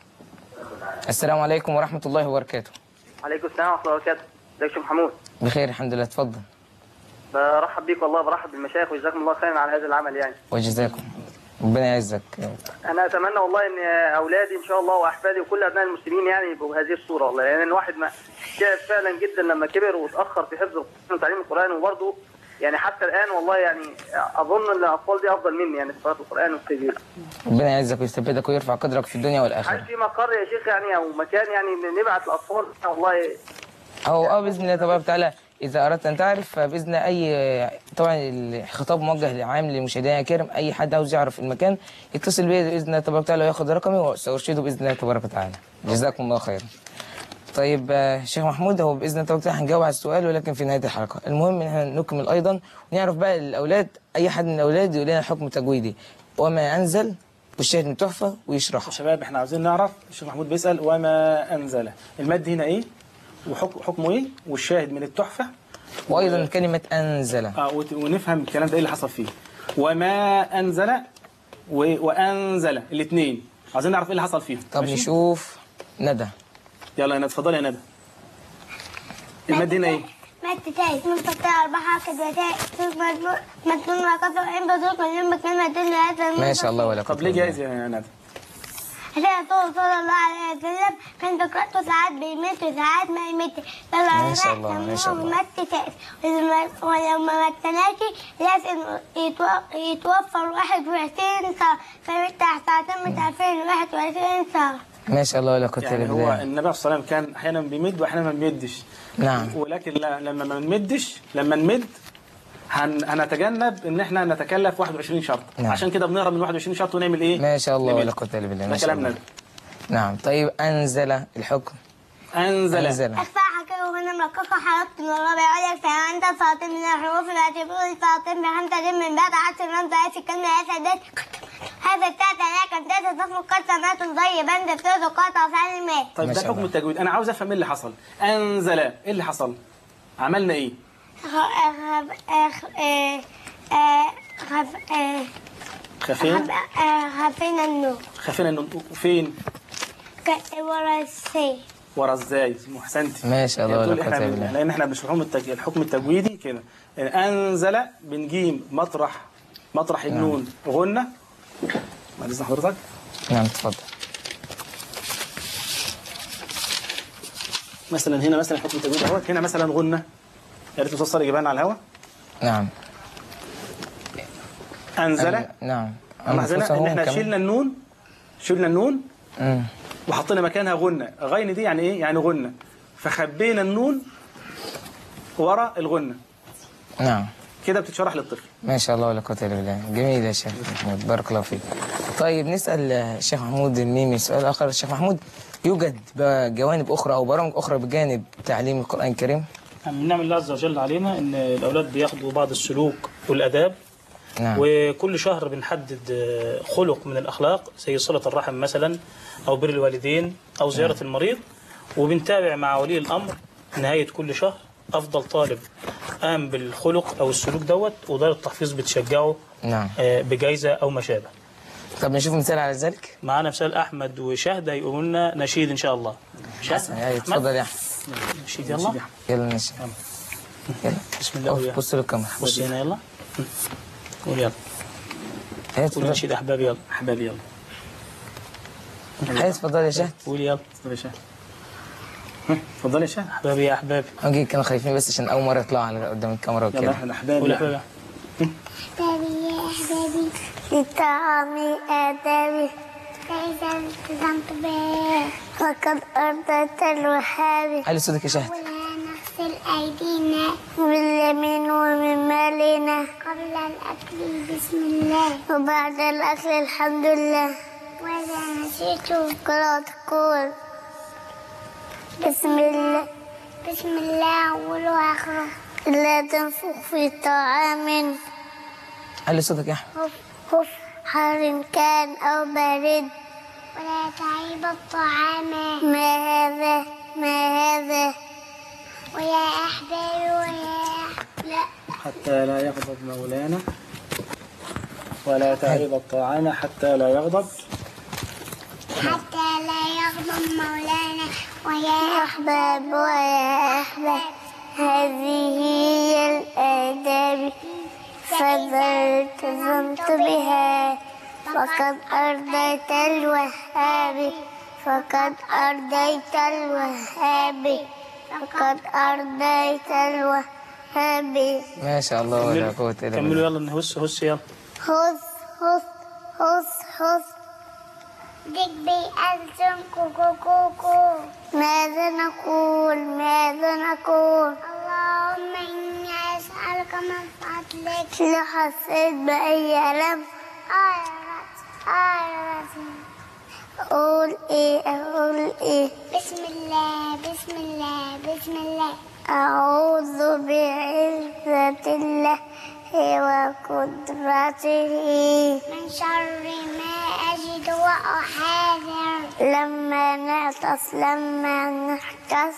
[SPEAKER 1] السلام عليكم ورحمه الله وبركاته
[SPEAKER 9] عليكم السلام ورحمة الله وبركاته ازيك يا شيخ محمود
[SPEAKER 1] بخير الحمد لله اتفضل
[SPEAKER 9] برحب بيك والله برحب بالمشايخ وجزاكم الله خيرا على هذا العمل يعني
[SPEAKER 1] وجزاكم ربنا يعزك
[SPEAKER 9] انا اتمنى والله ان اولادي ان شاء الله واحفادي وكل ابناء المسلمين يعني يبقوا بهذه الصوره والله لان يعني الواحد ما تعب فعلا جدا لما كبر وتاخر في حفظ القران وتعليم القران وبرضه يعني حتى الان والله يعني اظن ان الاطفال دي افضل مني يعني في قراءه القران والتجويد
[SPEAKER 1] ربنا يعزك ويثبتك ويرفع قدرك في الدنيا
[SPEAKER 9] هل
[SPEAKER 1] والاخره
[SPEAKER 9] في مقر يا شيخ يعني او مكان يعني نبعت الاطفال والله
[SPEAKER 1] او اه باذن الله تبارك وتعالى اذا اردت ان تعرف فباذن الله اي طبعا الخطاب موجه لعام لمشاهدينا الكرام اي حد عاوز يعرف المكان يتصل بي باذن الله تبارك وتعالى وياخد رقمي وسارشده باذن الله تبارك وتعالى جزاكم الله خيرا طيب آه، شيخ محمود هو باذن الله تبارك وتعالى هنجاوب على السؤال ولكن في نهايه الحلقه المهم ان احنا نكمل ايضا ونعرف بقى الاولاد اي حد من الاولاد يقول لنا حكم تجويدي وما انزل والشاهد من تحفه ويشرحه
[SPEAKER 2] شباب احنا عاوزين نعرف الشيخ محمود بيسأل وما أنزل المد هنا إيه وحكم حكمه إيه والشاهد من التحفة
[SPEAKER 1] وايضا كلمه انزل
[SPEAKER 2] آه وت- ونفهم الكلام ده إيه اللي حصل فيه وما أنزل و... وأنزل الاثنين عاوزين نعرف إيه اللي حصل فيهم
[SPEAKER 1] طب
[SPEAKER 2] ماشي؟
[SPEAKER 1] نشوف ندى
[SPEAKER 2] يلا يا ندى اتفضلي يا ندى المد هنا إيه
[SPEAKER 3] مد تاء اسم فتاة أربعة كده تاء مجنون مجنون وكفر عين بزوق من يوم كلمة دل هذا
[SPEAKER 1] ما شاء الله ولا قوه
[SPEAKER 2] طب ليه
[SPEAKER 1] إلا
[SPEAKER 2] جايز يا ندى
[SPEAKER 3] عشان الرسول صلى الله عليه وسلم كان بقراءته ساعات بيمت وساعات ما يمت
[SPEAKER 1] ما شاء الله، ما شاء الله.
[SPEAKER 3] مت تاء ولما ولما متناكي لازم يتو- يتوفر 21 سنة فمت ساعتين مت 2021 سنة
[SPEAKER 1] ما شاء الله ولا قوه الا
[SPEAKER 2] يعني هو
[SPEAKER 1] بالله
[SPEAKER 2] النبي صلى الله عليه وسلم كان أحيانا بيمد وأحيانا ما بيمدش
[SPEAKER 1] نعم
[SPEAKER 2] ولكن لا لما ما نمدش لما نمد هن... هنتجنب ان احنا نتكلف 21 شرط
[SPEAKER 1] نعم.
[SPEAKER 2] عشان كده بنهرب من 21 شرط ونعمل ايه
[SPEAKER 1] ما شاء الله
[SPEAKER 2] نعمل.
[SPEAKER 1] ولا قوة إلا بالله ما
[SPEAKER 2] ده
[SPEAKER 1] شاء
[SPEAKER 2] كلامنا
[SPEAKER 1] الله
[SPEAKER 2] ده.
[SPEAKER 1] نعم طيب أنزل الحكم
[SPEAKER 2] انزل
[SPEAKER 1] أنزل
[SPEAKER 3] أخفى حكاه هنا مرققة حركت من الرابع عليك فأنت فاطم من الحروف التي تقول فاطم بخمسة من بعد عشر رمز في كلمة يا سادات هذا التاتا لك أن تاتا تخلق قد سمات زي بند بتوز قاطع فعل الماء
[SPEAKER 2] طيب
[SPEAKER 1] ما
[SPEAKER 2] ده
[SPEAKER 1] شاء
[SPEAKER 2] حكم
[SPEAKER 1] الله.
[SPEAKER 2] التجويد انا عاوز افهم ايه اللي حصل انزل ايه اللي حصل عملنا ايه خفين
[SPEAKER 3] خفينا النور
[SPEAKER 2] خفينا انه فين
[SPEAKER 3] ورا السي
[SPEAKER 2] ورا ازاي احسنتي
[SPEAKER 1] ما شاء الله
[SPEAKER 2] يعني
[SPEAKER 1] ولا
[SPEAKER 2] بتقول
[SPEAKER 1] قوة
[SPEAKER 2] احنا
[SPEAKER 1] إلا
[SPEAKER 2] بن-
[SPEAKER 1] بالله
[SPEAKER 2] لان احنا بنشرحهم التج... الحكم التجويدي كده يعني انزل بنجيم مطرح مطرح النون غنه بعد اذن حضرتك
[SPEAKER 1] نعم تفضل
[SPEAKER 2] مثلا هنا مثلا حكم التجويد اهوت هنا مثلا غنه يا ريت توصل يجيبها على الهواء
[SPEAKER 1] نعم
[SPEAKER 2] انزل
[SPEAKER 1] نعم
[SPEAKER 2] لاحظنا ان
[SPEAKER 1] أنفسهم
[SPEAKER 2] احنا
[SPEAKER 1] كمان.
[SPEAKER 2] شلنا النون شلنا النون
[SPEAKER 1] مم.
[SPEAKER 2] وحطينا مكانها غنة غين دي يعني ايه يعني غنة فخبينا النون ورا الغنة
[SPEAKER 1] نعم
[SPEAKER 2] كده بتتشرح للطفل
[SPEAKER 1] ما شاء الله ولا قوة إلا بالله جميل يا شيخ محمود بارك الله فيك طيب نسأل الشيخ محمود الميمي سؤال آخر الشيخ محمود يوجد بقى جوانب أخرى أو برامج أخرى بجانب تعليم القرآن الكريم
[SPEAKER 4] من نعم الله عز وجل علينا ان الاولاد بياخدوا بعض السلوك والاداب
[SPEAKER 1] نعم
[SPEAKER 4] وكل شهر بنحدد آه، خلق من الاخلاق زي صله الرحم مثلا او بر الوالدين او زياره المريض وبنتابع مع ولي الامر نهايه كل شهر افضل طالب قام بالخلق او السلوك دوت واداره التحفيظ بتشجعه
[SPEAKER 1] نعم
[SPEAKER 4] آه، بجائزه او ما شابه
[SPEAKER 1] طب نشوف مثال على ذلك
[SPEAKER 4] معانا مثال احمد وشهد هيقولوا لنا نشيد ان شاء الله شهد
[SPEAKER 1] يعني اتفضل يا أحمد
[SPEAKER 4] نشيد يلا
[SPEAKER 1] يلا نشوف يلا
[SPEAKER 4] بسم الله ويا.
[SPEAKER 1] بص للكاميرا
[SPEAKER 4] بص هنا يلا قول يلا
[SPEAKER 1] هيا
[SPEAKER 4] قول
[SPEAKER 1] اتفضل
[SPEAKER 4] نشيد احبابي يلا
[SPEAKER 2] احبابي يلا
[SPEAKER 1] هيا اتفضل يا شهد
[SPEAKER 4] قول يلا
[SPEAKER 2] اتفضل يا شاه هم، اتفضل يا شاه
[SPEAKER 4] احبابي يا احبابي
[SPEAKER 1] اوكي كانوا خايفين بس عشان أول مرة يطلعوا على قدام الكاميرا
[SPEAKER 2] يلا
[SPEAKER 1] وكده
[SPEAKER 2] احنا احبابي
[SPEAKER 4] قول
[SPEAKER 2] يا
[SPEAKER 4] احبابي
[SPEAKER 3] أحبابي يا أحبابي لطعامي آدابي فإذا التزمت به وقد أرضيت الوهابي
[SPEAKER 1] علي صوتك يا شهد
[SPEAKER 3] ولا نغسل أيدينا باليمين ومن مالنا قبل الأكل بسم الله وبعد الأكل الحمد لله وإذا نسيت قراءة تقول بسم الله بسم الله أول وآخره لا تنفخ في طعام
[SPEAKER 1] علي صوتك يا أحمد
[SPEAKER 3] خف خف حار كان أو بارد ولا تعيب الطعام ما هذا ما هذا ويا أحبابي ويا لا
[SPEAKER 2] حتى لا يغضب مولانا ولا تعرض الطعام حتى لا يغضب
[SPEAKER 3] حتى لا يغضب مولانا ويا أحباب ويا أحباب هذه هي الآداب فإذا التزمت بها فقد أرضيت الوهاب فقد أرضيت الوهاب فقد أرضيت الوهاب
[SPEAKER 1] ما شاء الله ولا قوة إلا
[SPEAKER 4] كملوا
[SPEAKER 1] بالله
[SPEAKER 4] يلا نهس هس يلا
[SPEAKER 3] هس هس هس هس ديك بيأذن كوكو كوكو ماذا نقول ماذا نقول اللهم إني أسألك من فضلك لو حسيت بأي ألم آيرت آيرت أقول إيه أقول إيه بسم الله بسم الله بسم الله أعوذ بعزة الله وقدرته من شر ما أجد وأحاذر لما نعطس لما نحتس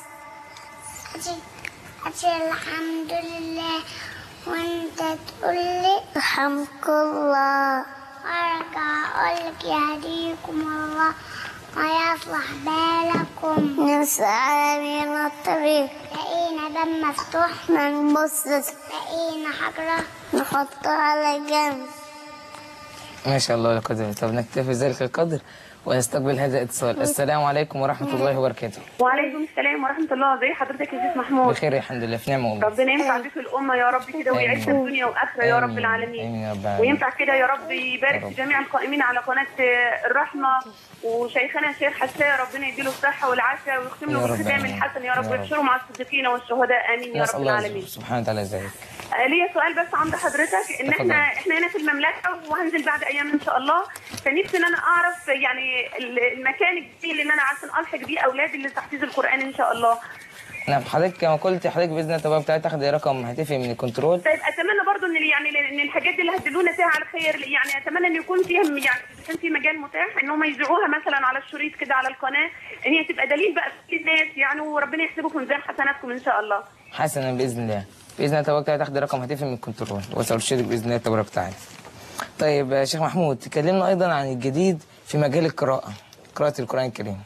[SPEAKER 3] أجل الحمد لله وأنت تقول لي رحمك الله وأرجع أقول لك يهديكم الله ويصلح بالكم نسعى من الطريق لقينا باب مفتوح ما نبص لقينا حجرة نحطها على جنب
[SPEAKER 1] ما شاء الله ولا قوة إلا بالله طب نكتفي ذلك القدر ونستقبل هذا الاتصال السلام عليكم ورحمة الله وبركاته
[SPEAKER 10] وعليكم السلام ورحمة الله ازي حضرتك يا شيخ محمود
[SPEAKER 1] بخير الحمد لله في نعمة والله
[SPEAKER 10] ربنا ينفع بك الأمة يا رب كده ويعيش
[SPEAKER 1] آمين.
[SPEAKER 10] الدنيا وآخرة يا رب
[SPEAKER 1] آمين.
[SPEAKER 10] العالمين
[SPEAKER 1] آمين يا رب العالمين.
[SPEAKER 10] وينفع كده يا رب يبارك
[SPEAKER 1] يا رب.
[SPEAKER 10] في جميع القائمين على قناة آه، الرحمة وشيخنا الشيخ حسان ربنا يديله الصحة والعافية ويختم
[SPEAKER 1] يا
[SPEAKER 10] له
[SPEAKER 1] رب
[SPEAKER 10] بالختام
[SPEAKER 1] آمين.
[SPEAKER 10] الحسن يا رب
[SPEAKER 1] يا رب.
[SPEAKER 10] ويبشره مع الصديقين والشهداء آمين يا
[SPEAKER 1] نسأل
[SPEAKER 10] رب
[SPEAKER 1] الله
[SPEAKER 10] العالمين
[SPEAKER 1] سبحانه وتعالى ذلك
[SPEAKER 10] آه، ليا سؤال بس عند حضرتك ان
[SPEAKER 1] تفضل.
[SPEAKER 10] احنا احنا هنا في المملكه وهنزل بعد ايام ان شاء الله فنفسي ان انا اعرف يعني ال- المكان الجديد اللي انا عشان الحق بيه اولادي لتحفيظ القران ان شاء الله
[SPEAKER 1] نعم حضرتك كما قلت حضرتك بإذن الله تبارك وتعالى تاخد رقم هاتفي من الكنترول
[SPEAKER 10] طيب اتمنى برضو ان يعني ان الحاجات دي اللي هتدلونا فيها على خير يعني اتمنى ان يكون فيها يعني إذا كان في مجال متاح ان هم يذيعوها مثلا على الشريط كده على القناه ان هي تبقى دليل بقى للناس يعني وربنا يحسبكم في ميزان حسناتكم ان شاء الله
[SPEAKER 1] حسنا بإذن الله بإذن الله تبارك وتعالى تاخد رقم هاتفي من الكنترول وسأرشدك بإذن الله تبارك وتعالى طيب يا شيخ محمود تكلمنا أيضا عن الجديد في مجال القراءة قراءة القرآن الكريم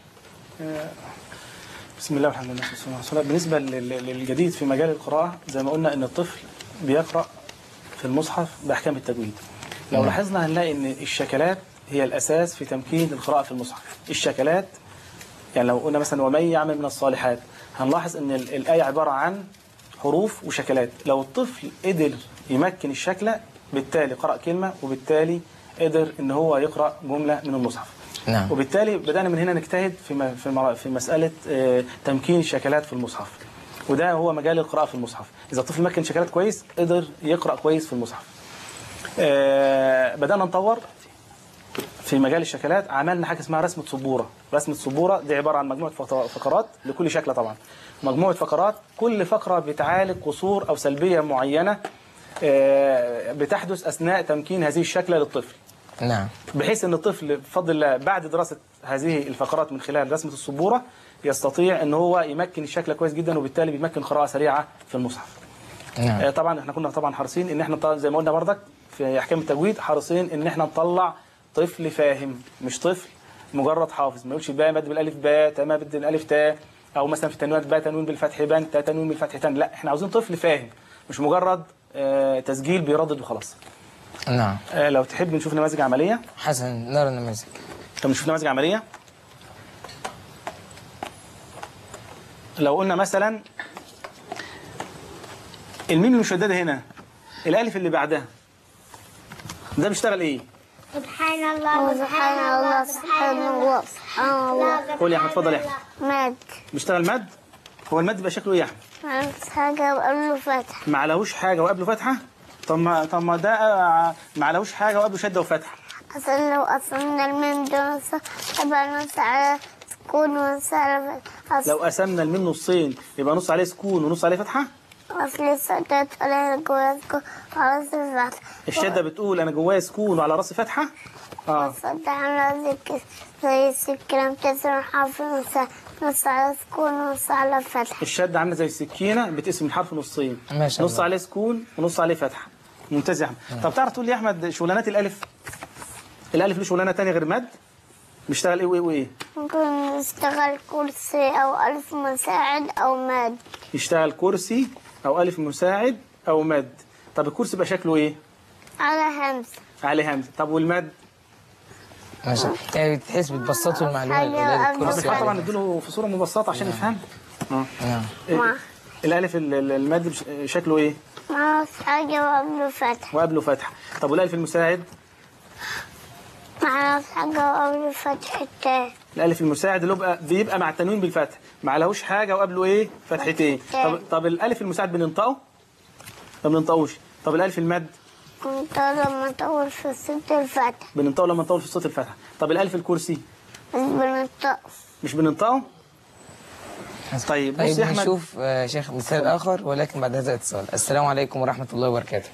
[SPEAKER 2] بسم الله والحمد لله والصلاة والسلام بالنسبة لل- للجديد في مجال القراءة زي ما قلنا إن الطفل بيقرأ في المصحف بأحكام التجويد لو
[SPEAKER 1] نعم.
[SPEAKER 2] لاحظنا هنلاقي إن الشكلات هي الأساس في تمكين القراءة في المصحف الشكلات يعني لو قلنا مثلا ومن يعمل من الصالحات هنلاحظ إن ال- الآية عبارة عن حروف وشكلات لو الطفل قدر يمكن الشكلة بالتالي قرأ كلمة وبالتالي قدر إن هو يقرأ جملة من المصحف
[SPEAKER 1] نعم
[SPEAKER 2] وبالتالي بدأنا من هنا نجتهد في م- في مر- في مسألة آه، تمكين الشكلات في المصحف وده هو مجال القراءة في المصحف إذا الطفل مكن شكلات كويس قدر يقرأ كويس في المصحف آه، بدأنا نطور في مجال الشكلات عملنا حاجة اسمها رسمة سبورة رسمة سبورة دي عبارة عن مجموعة فط- فقرات لكل شكل طبعا مجموعة فقرات كل فقرة بتعالج قصور أو سلبية معينة آه، بتحدث أثناء تمكين هذه الشكلة للطفل
[SPEAKER 1] نعم
[SPEAKER 2] بحيث ان الطفل بفضل الله بعد دراسه هذه الفقرات من خلال رسمه السبوره يستطيع ان هو يمكن الشكل كويس جدا وبالتالي بيمكن قراءه سريعه في المصحف.
[SPEAKER 1] نعم
[SPEAKER 2] آه، طبعا احنا كنا طبعا حريصين ان احنا نطلع- زي ما قلنا بردك في احكام التجويد حريصين ان احنا نطلع طفل فاهم مش طفل مجرد حافظ ما يقولش باء مد بالالف باء تاء مد بالالف تاء او مثلا في التنوينات باء تنوين بالفتح بان تاء تنوين بالفتح تان لا احنا عاوزين طفل فاهم مش مجرد آه، تسجيل بيردد وخلاص.
[SPEAKER 1] نعم
[SPEAKER 2] آه، لو تحب نشوف نماذج عمليه
[SPEAKER 1] حسنا نرى النماذج
[SPEAKER 2] طب نشوف نماذج عملية لو قلنا مثلا الميم المشددة هنا الألف اللي بعدها ده بيشتغل إيه؟
[SPEAKER 3] سبحان الله سبحان الله سبحان الله سبحان الله
[SPEAKER 2] قول يا أحمد اتفضل يا أحمد
[SPEAKER 3] مد
[SPEAKER 2] بيشتغل مد هو المد بيبقى شكله إيه يا أحمد؟
[SPEAKER 3] معرفش حاجة وقبله فتح
[SPEAKER 2] ما عليهوش حاجة وقبله فتحة؟ طب ما طب ما ده آه، ما عليهوش حاجة وقبله شدة وفتحة
[SPEAKER 3] أصلا لو قسمنا الميم ده نص يبقى نص على سكون ونص على فتح
[SPEAKER 2] لو
[SPEAKER 3] أصل
[SPEAKER 2] قسمنا الميم نصين يبقى نص عليه سكون ونص عليه فتحة
[SPEAKER 3] أصل السدات على جواز على الفتح
[SPEAKER 2] الشدة بتقول أنا جوايا سكون وعلى راسي فتحة اه
[SPEAKER 3] الصد عاملة زي كده زي السكينة بتسمع حرف نص نص على سكون ونص على فتح
[SPEAKER 2] الشدة عاملة زي السكينة بتقسم الحرف نصين
[SPEAKER 1] ما شاء
[SPEAKER 2] نص
[SPEAKER 1] الله.
[SPEAKER 2] عليه سكون ونص عليه فتحة ممتاز يا أحمد طب تعرف تقول لي يا أحمد شغلانات الألف الألف له شغلانة تانية غير مد بيشتغل إيه وإيه وإيه
[SPEAKER 3] ممكن نشتغل كرسي أو ألف مساعد أو مد
[SPEAKER 2] يشتغل كرسي أو ألف مساعد أو مد طب الكرسي بقى شكله إيه
[SPEAKER 3] على همزة
[SPEAKER 2] عليه همزة طب والمد
[SPEAKER 1] ما شاء الله يعني بتحس بتبسطوا المعلومة
[SPEAKER 3] حاجة
[SPEAKER 1] للأولاد
[SPEAKER 3] قبل
[SPEAKER 1] الكرسي
[SPEAKER 2] طبعا طبعا
[SPEAKER 1] عليه.
[SPEAKER 2] نديله في صورة مبسطة عشان يفهم آه.
[SPEAKER 1] نعم
[SPEAKER 2] إيه، الألف ال- ال- المد بش- شكله إيه
[SPEAKER 3] معرفش حاجة وقبله فتح
[SPEAKER 2] وقبله فتحة طب والألف المساعد
[SPEAKER 3] معرفش حاجة وقبله فتح التاء
[SPEAKER 2] الالف المساعد اللي بيبقى بيبقى مع التنوين بالفتح ما عليهوش حاجه وقبله ايه فتحتين طب طب الالف المساعد بننطقه ما بننطقوش طب الالف المد
[SPEAKER 3] كنت لما أطول في صوت الفتح
[SPEAKER 2] بننطقه لما نطول في صوت الفتحه طب الالف الكرسي
[SPEAKER 3] بس بنطق
[SPEAKER 2] مش بننطقه طيب بص
[SPEAKER 1] طيب
[SPEAKER 2] يا احمد
[SPEAKER 1] نشوف آه، شيخ مثال آخر ولكن بعد هذا الاتصال السلام عليكم ورحمة الله وبركاته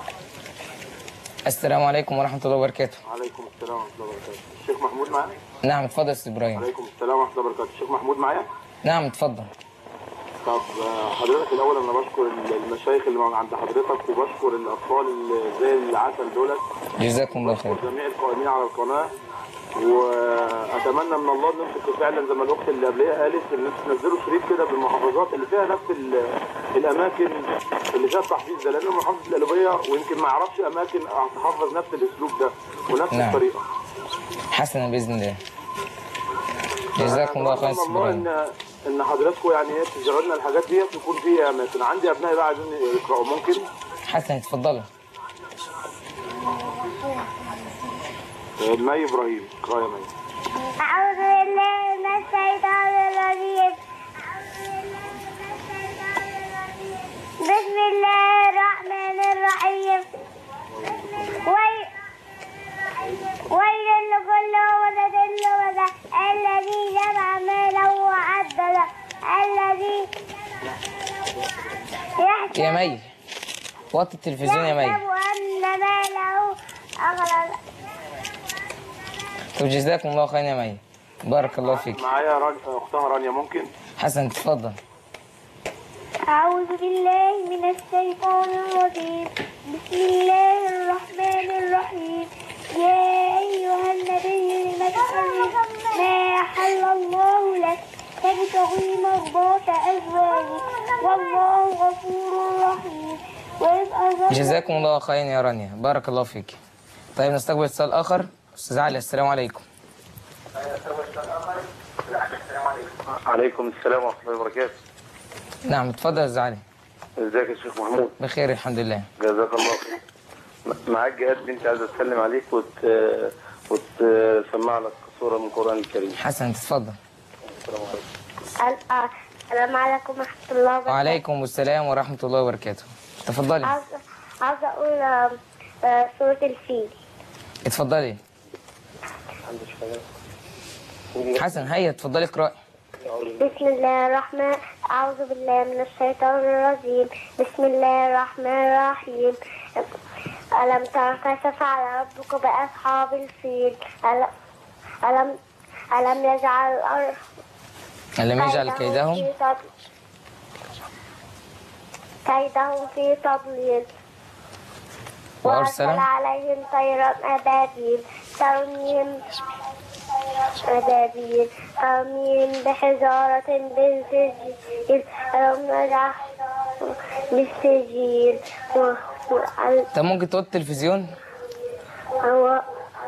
[SPEAKER 1] السلام عليكم ورحمة الله وبركاته
[SPEAKER 11] عليكم السلام ورحمه الله وبركاته الشيخ محمود معايا
[SPEAKER 1] نعم اتفضل يا أستاذ إبراهيم
[SPEAKER 11] عليكم السلام ورحمه الله وبركاته الشيخ محمود معايا
[SPEAKER 1] نعم اتفضل
[SPEAKER 11] طب آه، حضرتك الاول انا بشكر المشايخ اللي عند حضرتك وبشكر الاطفال اللي زي العسل دولت
[SPEAKER 1] جزاكم الله خير
[SPEAKER 11] جميع القائمين على القناه واتمنى من الله ان انتم فعلا زي ما الاخت اللي قبليه قالت ان انتم تنزلوا شريط كده بالمحافظات اللي فيها نفس ال- الاماكن اللي فيها التحفيظ ده لان محافظه القلوبيه ويمكن ما يعرفش اماكن تحفظ نفس الاسلوب ده ونفس
[SPEAKER 1] نعم.
[SPEAKER 11] الطريقه
[SPEAKER 1] حسنا بإذن الله جزاكم الله خير
[SPEAKER 11] أتمنى والله
[SPEAKER 1] إبراهيم.
[SPEAKER 11] ان ان حضراتكم يعني ايه تزرعوا لنا الحاجات ديت يكون في اماكن عندي ابنائي بقى عايزين يقراوا ممكن
[SPEAKER 1] حسن اتفضلوا
[SPEAKER 11] مي ابراهيم اقرا يا مي
[SPEAKER 3] أعوذ بالله من الشيطان الرجيم بسم الله الرحمن الرحيم ويل ويل لكل همزة لمزة الذي جمع مالا وعدده الذي يحسب
[SPEAKER 1] يا مي وطي التلفزيون يا مي
[SPEAKER 3] يحسب أن ماله أغلى
[SPEAKER 1] طب جزاكم الله خير يا مي بارك الله فيك
[SPEAKER 11] معايا ران... اختها رانيا ممكن
[SPEAKER 1] حسن تفضل
[SPEAKER 3] أعوذ بالله من الشيطان الرجيم بسم الله الرحمن الرحيم يا أيها النبي لم تحرم ما أحل الله لك تبتغي مرضات أزواجك والله غفور رحيم وإذ أخذ
[SPEAKER 1] جزاكم الله خيرا يا رانيا بارك الله فيك طيب نستقبل اتصال اخر استاذ علي السلام عليكم
[SPEAKER 12] عليكم السلام ورحمة الله وبركاته
[SPEAKER 1] نعم اتفضل يا استاذ علي
[SPEAKER 12] ازيك يا شيخ محمود
[SPEAKER 1] بخير الحمد لله
[SPEAKER 12] جزاك الله خير م- معاك جهاد بنتي عايزة تسلم عليك وت... وتسمع لك صورة من القرآن الكريم
[SPEAKER 1] حسن تفضل
[SPEAKER 12] السلام عليكم
[SPEAKER 3] السلام عليكم ورحمة الله وبركاته
[SPEAKER 1] وعليكم السلام ورحمة الله وبركاته تفضلي
[SPEAKER 3] عاوزة عاوزة أقول آه، آه، سورة الفيل
[SPEAKER 1] اتفضلي حسن هيا اتفضلي اقرأي
[SPEAKER 3] بسم الله الرحمن أعوذ بالله من الشيطان الرجيم بسم الله الرحمن الرحيم ألم تر كيف فعل ربك بأصحاب الفيل ألم ألم ألم يجعل الأرض
[SPEAKER 1] ألم يجعل كيدهم
[SPEAKER 3] في تض- كيدهم في تضليل
[SPEAKER 1] وأرسل
[SPEAKER 3] وأرسل عليهم طيرا أبابيل ترميهم أبابيل ترميهم بحجارة من سجيل ألم نجعل بالسجيل و- وال-
[SPEAKER 1] طب ممكن توطي التلفزيون
[SPEAKER 3] و-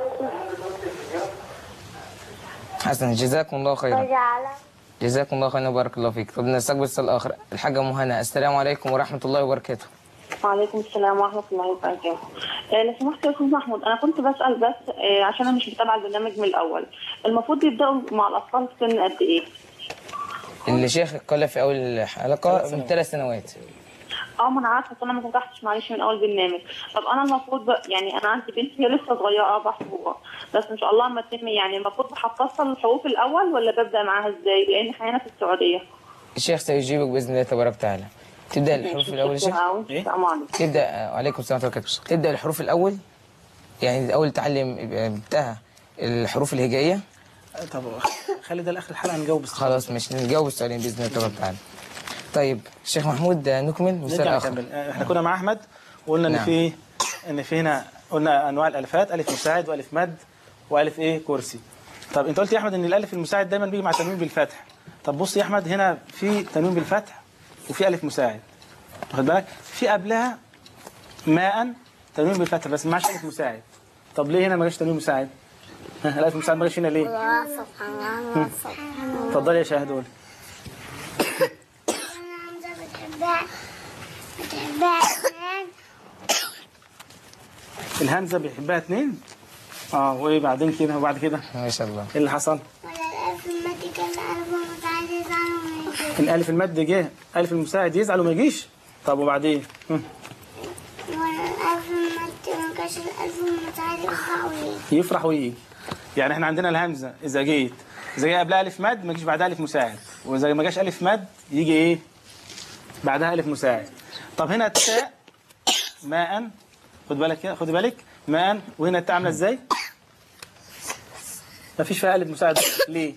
[SPEAKER 1] حسن جزاكم الله خيرا
[SPEAKER 3] وجعل
[SPEAKER 1] جزاكم الله خيرا وبارك الله فيك طب نستقبل اتصال اخر الحاجة مهنا السلام عليكم ورحمة الله وبركاته
[SPEAKER 13] وعليكم السلام ورحمة الله وبركاته. آه، لو سمحت يا أستاذ محمود أنا كنت بسأل بس آه، عشان أنا مش متابعة البرنامج من الأول. المفروض يبدأوا مع الأطفال في سن قد إيه؟
[SPEAKER 1] اللي شيخ قال في اول الحلقة من ثلاث سنوات
[SPEAKER 13] أه ما أنا عارفة بس أنا ما فتحتش معلش من أول برنامج. طب أنا المفروض بقى يعني أنا عندي بنت هي لسه صغيرة أربع شهور بس إن شاء الله لما تتم يعني المفروض بحفظها الحروف الأول ولا ببدأ معاها إزاي؟ لأن إحنا هنا في السعودية.
[SPEAKER 1] الشيخ سيجيبك باذن الله تبارك وتعالى تبدا الحروف الاول يا شيخ
[SPEAKER 13] السلام عليكم.
[SPEAKER 1] تبدا آه، وعليكم السلام ورحمه الله وبركاته تبدا الحروف الاول يعني الاول تعلم بتاعها الحروف الهجائيه
[SPEAKER 2] طب خلي ده لاخر الحلقه نجاوب بس
[SPEAKER 1] خلاص مش نجاوب السؤالين باذن الله تبارك وتعالى طيب الشيخ محمود آه، نكمل مثال
[SPEAKER 2] نرجع
[SPEAKER 1] اخر
[SPEAKER 2] نكمل آه، احنا كنا مع احمد وقلنا ان
[SPEAKER 1] نعم.
[SPEAKER 2] في ان في هنا قلنا انواع الالفات الف مساعد والف مد والف ايه كرسي طب انت قلت يا احمد ان الالف المساعد دايما بيجي مع تنوين بالفتح طب بص يا احمد هنا في تنوين بالفتح وفي الف مساعد واخد بالك في قبلها ماء تنوين بالفتح بس ما معاش الف مساعد طب ليه هنا ما جاش تنوين مساعد ها، الالف مساعد ما جاش هنا ليه اتفضلي يا شاهدول الهمزه بيحبها اتنين اه وايه بعدين كده وبعد كده
[SPEAKER 1] ما شاء الله
[SPEAKER 2] ايه اللي حصل الالف المد جه الف المساعد يزعل وما يجيش طب وبعدين هم. يفرح ويجي يعني احنا عندنا الهمزه اذا جيت اذا جه قبلها الف مد ما يجيش بعدها الف مساعد واذا ما جاش الف مد يجي ايه بعدها الف مساعد طب هنا التاء ماء خد بالك كده خد بالك ماء وهنا التاء عامله ازاي ما فيش فيها الف مساعد ليه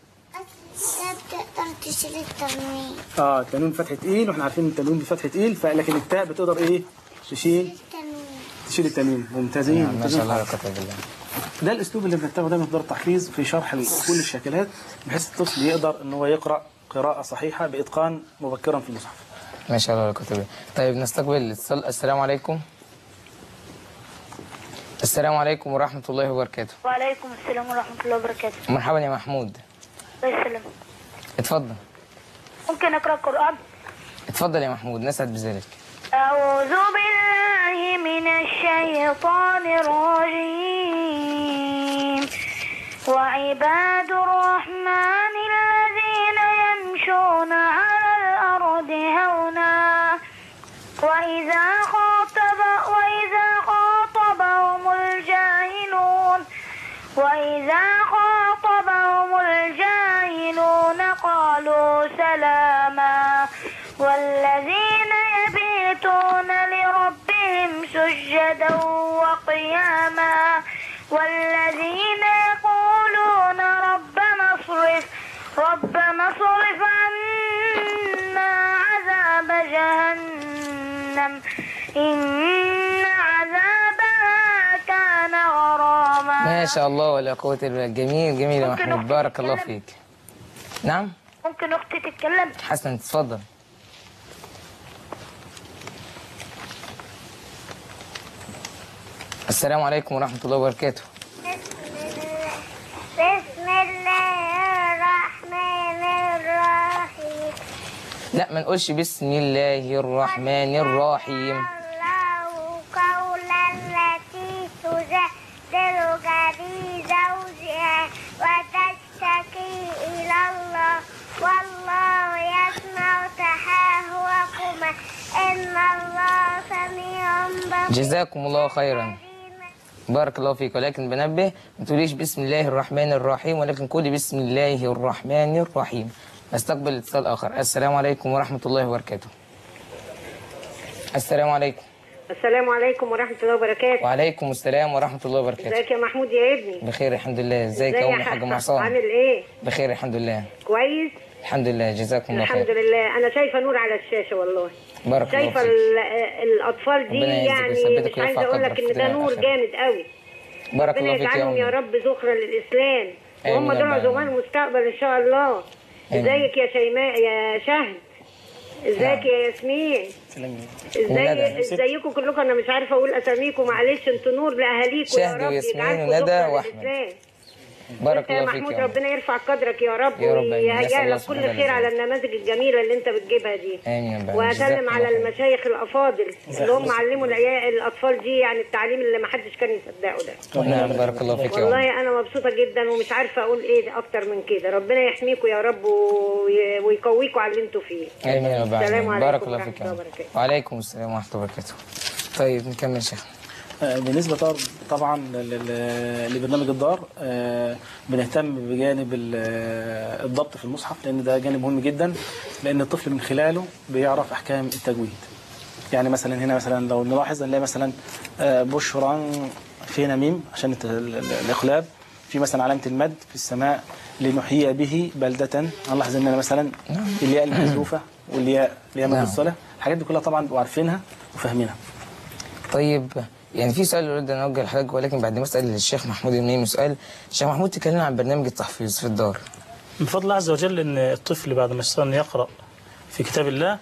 [SPEAKER 3] تقدر تشيل التنوين
[SPEAKER 2] اه التنوين بفتحه تقيل واحنا عارفين التنوين بفتحه تقيل فلكن التاء بتقدر ايه تشيل تشيل التنوين ممتازين
[SPEAKER 1] ما
[SPEAKER 2] ممتازين
[SPEAKER 1] شاء الله لا
[SPEAKER 2] خالص.
[SPEAKER 1] قوه الا بالله
[SPEAKER 2] ده الاسلوب اللي بنتبعه دايما في دار التحفيظ في شرح ال- كل الشكلات بحيث الطفل يقدر ان هو يقرا قراءه صحيحه باتقان مبكرا في المصحف
[SPEAKER 1] ما شاء الله لا قوه الا بالله طيب نستقبل الاتصال السلام عليكم السلام عليكم ورحمه الله وبركاته
[SPEAKER 14] وعليكم السلام ورحمة الله وبركاته
[SPEAKER 1] مرحبا يا محمود
[SPEAKER 3] الله يسلمك
[SPEAKER 1] اتفضل
[SPEAKER 3] ممكن اقرا القران
[SPEAKER 1] اتفضل يا محمود نسعد بذلك
[SPEAKER 3] أعوذ بالله من الشيطان الرجيم وعباد الرحمن الذين يمشون على الأرض هونا وإذا خاطب وإذا خاطبهم الجاهلون وإذا خاطبهم الجاهلون قالوا سلاما والذين يبيتون لربهم سجدا وقياما والذين يقولون ربنا اصرف ربنا اصرف عنا عذاب جهنم إن عذابها كان غراما
[SPEAKER 1] ما شاء الله ولا قوة إلا بالله جميل جميل يا
[SPEAKER 3] ممكن
[SPEAKER 1] محمود
[SPEAKER 3] أختي
[SPEAKER 1] بارك الله
[SPEAKER 3] تتكلم؟
[SPEAKER 1] فيك نعم
[SPEAKER 3] ممكن أختي تتكلم
[SPEAKER 1] حسنا تفضل السلام عليكم ورحمة الله وبركاته
[SPEAKER 3] بسم الله الرحمن الرحيم
[SPEAKER 1] لا ما نقولش بسم الله الرحمن الرحيم
[SPEAKER 3] الله قولا التي تجادلك في زوجها وتشتكي إلى الله والله يسمع تحاوركما إن الله سميع بصير
[SPEAKER 1] جزاكم الله خيرا بارك الله فيك ولكن بنبه ما تقوليش بسم الله الرحمن الرحيم ولكن قولي بسم الله الرحمن الرحيم نستقبل اتصال آخر السلام عليكم ورحمة الله وبركاته السلام عليكم
[SPEAKER 14] السلام عليكم ورحمة الله وبركاته
[SPEAKER 1] وعليكم السلام ورحمة الله وبركاته
[SPEAKER 14] ازيك يا محمود يا ابني
[SPEAKER 1] بخير الحمد لله ازيك يا
[SPEAKER 14] ازاي
[SPEAKER 1] أم حاج
[SPEAKER 14] ح-
[SPEAKER 1] معصام
[SPEAKER 14] عامل ايه
[SPEAKER 1] بخير الحمد لله
[SPEAKER 14] كويس
[SPEAKER 1] الحمد لله جزاكم الله
[SPEAKER 14] الحمد
[SPEAKER 1] خير
[SPEAKER 14] لله انا شايفه نور على الشاشه والله
[SPEAKER 1] بارك الله
[SPEAKER 14] شايفه
[SPEAKER 1] فيك
[SPEAKER 14] ال- الاطفال دي
[SPEAKER 1] ربنا يعزك
[SPEAKER 14] يعني
[SPEAKER 1] ويثبتك
[SPEAKER 14] مش عايزه
[SPEAKER 1] ويرفع
[SPEAKER 14] اقول لك
[SPEAKER 1] قدرك
[SPEAKER 14] ان
[SPEAKER 1] في
[SPEAKER 14] ده
[SPEAKER 1] الدنيا
[SPEAKER 14] نور
[SPEAKER 1] والآخرة.
[SPEAKER 14] جامد قوي
[SPEAKER 1] بارك
[SPEAKER 14] ربنا
[SPEAKER 1] الله فيك يا
[SPEAKER 14] يجعلهم يا
[SPEAKER 1] أم
[SPEAKER 14] رب ذخرا للاسلام
[SPEAKER 1] آمين
[SPEAKER 14] وهم
[SPEAKER 1] يا
[SPEAKER 14] دول
[SPEAKER 1] رب
[SPEAKER 14] عظماء
[SPEAKER 1] العالمين.
[SPEAKER 14] المستقبل ان شاء الله
[SPEAKER 1] آمين.
[SPEAKER 14] ازيك يا شيماء يا شهد ازيك يا ياسمين ازاي ازيكم كلكم انا مش عارفه اقول اساميكم معلش انتوا نور لاهاليكم يا
[SPEAKER 1] شهد
[SPEAKER 14] رب
[SPEAKER 1] وياسمين
[SPEAKER 14] يجعلكم
[SPEAKER 1] وندى
[SPEAKER 14] ذخرا
[SPEAKER 1] وأحمد.
[SPEAKER 14] للإسلام.
[SPEAKER 1] بارك
[SPEAKER 14] يا
[SPEAKER 1] الله فيك
[SPEAKER 14] محمود
[SPEAKER 1] يا أم
[SPEAKER 14] ربنا يرفع قدرك يا رب
[SPEAKER 1] يا رب آمين. نسأل
[SPEAKER 14] ويهيئ
[SPEAKER 1] الله
[SPEAKER 14] لك كل
[SPEAKER 1] سبحانه
[SPEAKER 14] خير على
[SPEAKER 1] وتعالى.
[SPEAKER 14] النماذج الجميله اللي انت بتجيبها دي
[SPEAKER 1] آمين يا رب
[SPEAKER 14] واسلم
[SPEAKER 1] جزاكم
[SPEAKER 14] على
[SPEAKER 1] الله خير.
[SPEAKER 14] المشايخ الافاضل اللي هم علموا العيال الاطفال دي يعني التعليم اللي ما حدش كان يصدقه ده
[SPEAKER 1] نعم بارك الله فيك يا أم
[SPEAKER 14] والله انا مبسوطه جدا ومش عارفه اقول ايه اكتر من كده ربنا يحميكم يا رب وي- ويقويكم على اللي انتوا فيه
[SPEAKER 1] آمين يا رب
[SPEAKER 14] السلام
[SPEAKER 1] العالمين بارك
[SPEAKER 14] عليكم
[SPEAKER 1] الله
[SPEAKER 14] ورحمة
[SPEAKER 1] فيك يا
[SPEAKER 14] الله
[SPEAKER 1] أم.
[SPEAKER 14] وبركاته.
[SPEAKER 1] وعليكم السلام ورحمة الله وبركاته طيب نكمل شيخ
[SPEAKER 2] آه، بالنسبة طب- طبعا لل- لل- لبرنامج الدار آه، بنهتم بجانب ال- آه، الضبط في المصحف لأن ده جانب مهم جدا لأن الطفل من خلاله بيعرف أحكام التجويد يعني مثلا هنا مثلا لو نلاحظ نلاقي مثلا آه، بشرا فينا ميم عشان الت- ال- ال- الإقلاب في مثلا علامة المد في السماء لنحيي به بلدة نلاحظ إن مثلا الياء المحذوفة والياء الياء
[SPEAKER 1] نعم.
[SPEAKER 2] الصلة الحاجات دي كلها طبعا بنبقوا عارفينها وفاهمينها
[SPEAKER 1] طيب يعني في سؤال أريد أن أوجه لحضرتك ولكن بعد ما أسأل الشيخ محمود المنيمي سؤال الشيخ محمود تكلمنا عن برنامج التحفيظ في الدار
[SPEAKER 4] من فضل الله عز وجل ان الطفل بعد ما يستطيع أن يقرا في كتاب الله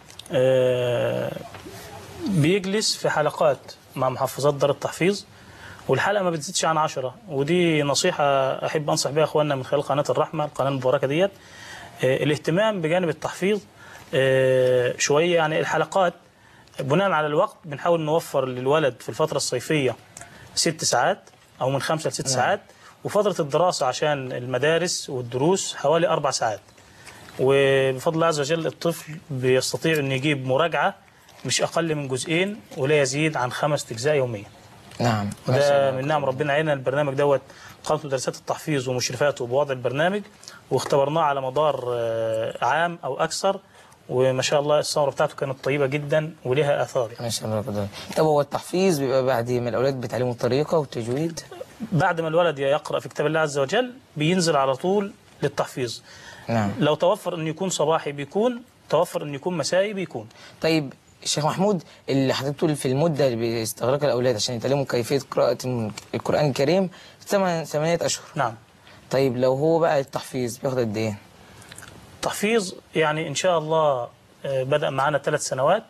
[SPEAKER 4] آه، بيجلس في حلقات مع محفظات دار التحفيظ والحلقه ما بتزيدش عن عشرة ودي نصيحه احب انصح بها اخواننا من خلال قناه الرحمه القناه المباركه ديت آه، الاهتمام بجانب التحفيظ آه، شويه يعني الحلقات بناء على الوقت بنحاول نوفر للولد في الفتره الصيفيه ست ساعات او من خمسه لست
[SPEAKER 1] نعم.
[SPEAKER 4] ساعات وفتره الدراسه عشان المدارس والدروس حوالي اربع ساعات وبفضل الله عز وجل الطفل بيستطيع أن يجيب مراجعة مش أقل من جزئين ولا يزيد عن خمس أجزاء يوميا
[SPEAKER 1] نعم ما شاء
[SPEAKER 4] وده
[SPEAKER 1] الله.
[SPEAKER 4] من نعم ربنا علينا البرنامج دوت قامت مدرسات التحفيظ ومشرفاته بوضع البرنامج واختبرناه على مدار آه، عام أو أكثر وما شاء الله الثمرة بتاعته كانت طيبة جدا ولها آثار يعني.
[SPEAKER 1] ما شاء الله ربنا طب هو التحفيظ بيبقى بعد ما الأولاد بيتعلموا الطريقة والتجويد
[SPEAKER 4] بعد ما الولد يقرأ في كتاب الله عز وجل بينزل على طول للتحفيظ
[SPEAKER 1] نعم
[SPEAKER 4] لو توفر أن يكون صباحي بيكون توفر أن يكون مسائي بيكون
[SPEAKER 1] طيب الشيخ محمود اللي حضرتك تقول في المدة اللي بيستغرقها الأولاد عشان يتعلموا كيفية قراءة القرآن الكريم ثمان ثمانية أشهر
[SPEAKER 4] نعم
[SPEAKER 1] طيب لو هو بقى التحفيظ بياخد قد إيه؟
[SPEAKER 4] تحفيظ يعني إن شاء الله آه، بدأ معنا ثلاث سنوات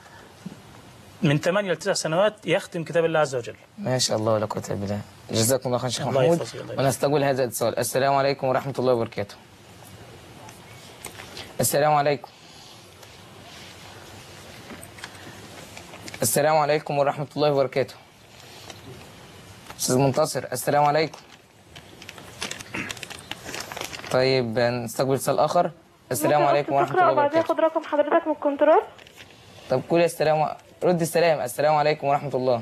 [SPEAKER 4] من ثمانية لتسع سنوات يختم كتاب الله عز وجل
[SPEAKER 1] ما شاء الله ولا قوة إلا بالله جزاكم الله خير شيخ
[SPEAKER 4] الله
[SPEAKER 1] محمود
[SPEAKER 4] يحفظك، الله
[SPEAKER 1] ونستقبل هذا الاتصال السلام عليكم ورحمة الله وبركاته السلام عليكم السلام عليكم ورحمة الله وبركاته أستاذ منتصر السلام عليكم طيب نستقبل اتصال آخر السلام
[SPEAKER 15] ممكن
[SPEAKER 1] عليكم ورحمة
[SPEAKER 15] تقرأ
[SPEAKER 1] الله
[SPEAKER 15] وبعدين
[SPEAKER 1] وبركاته
[SPEAKER 15] اخد رقم حضرتك من الكنترول
[SPEAKER 1] طب قولي السلام رد السلام السلام عليكم ورحمة الله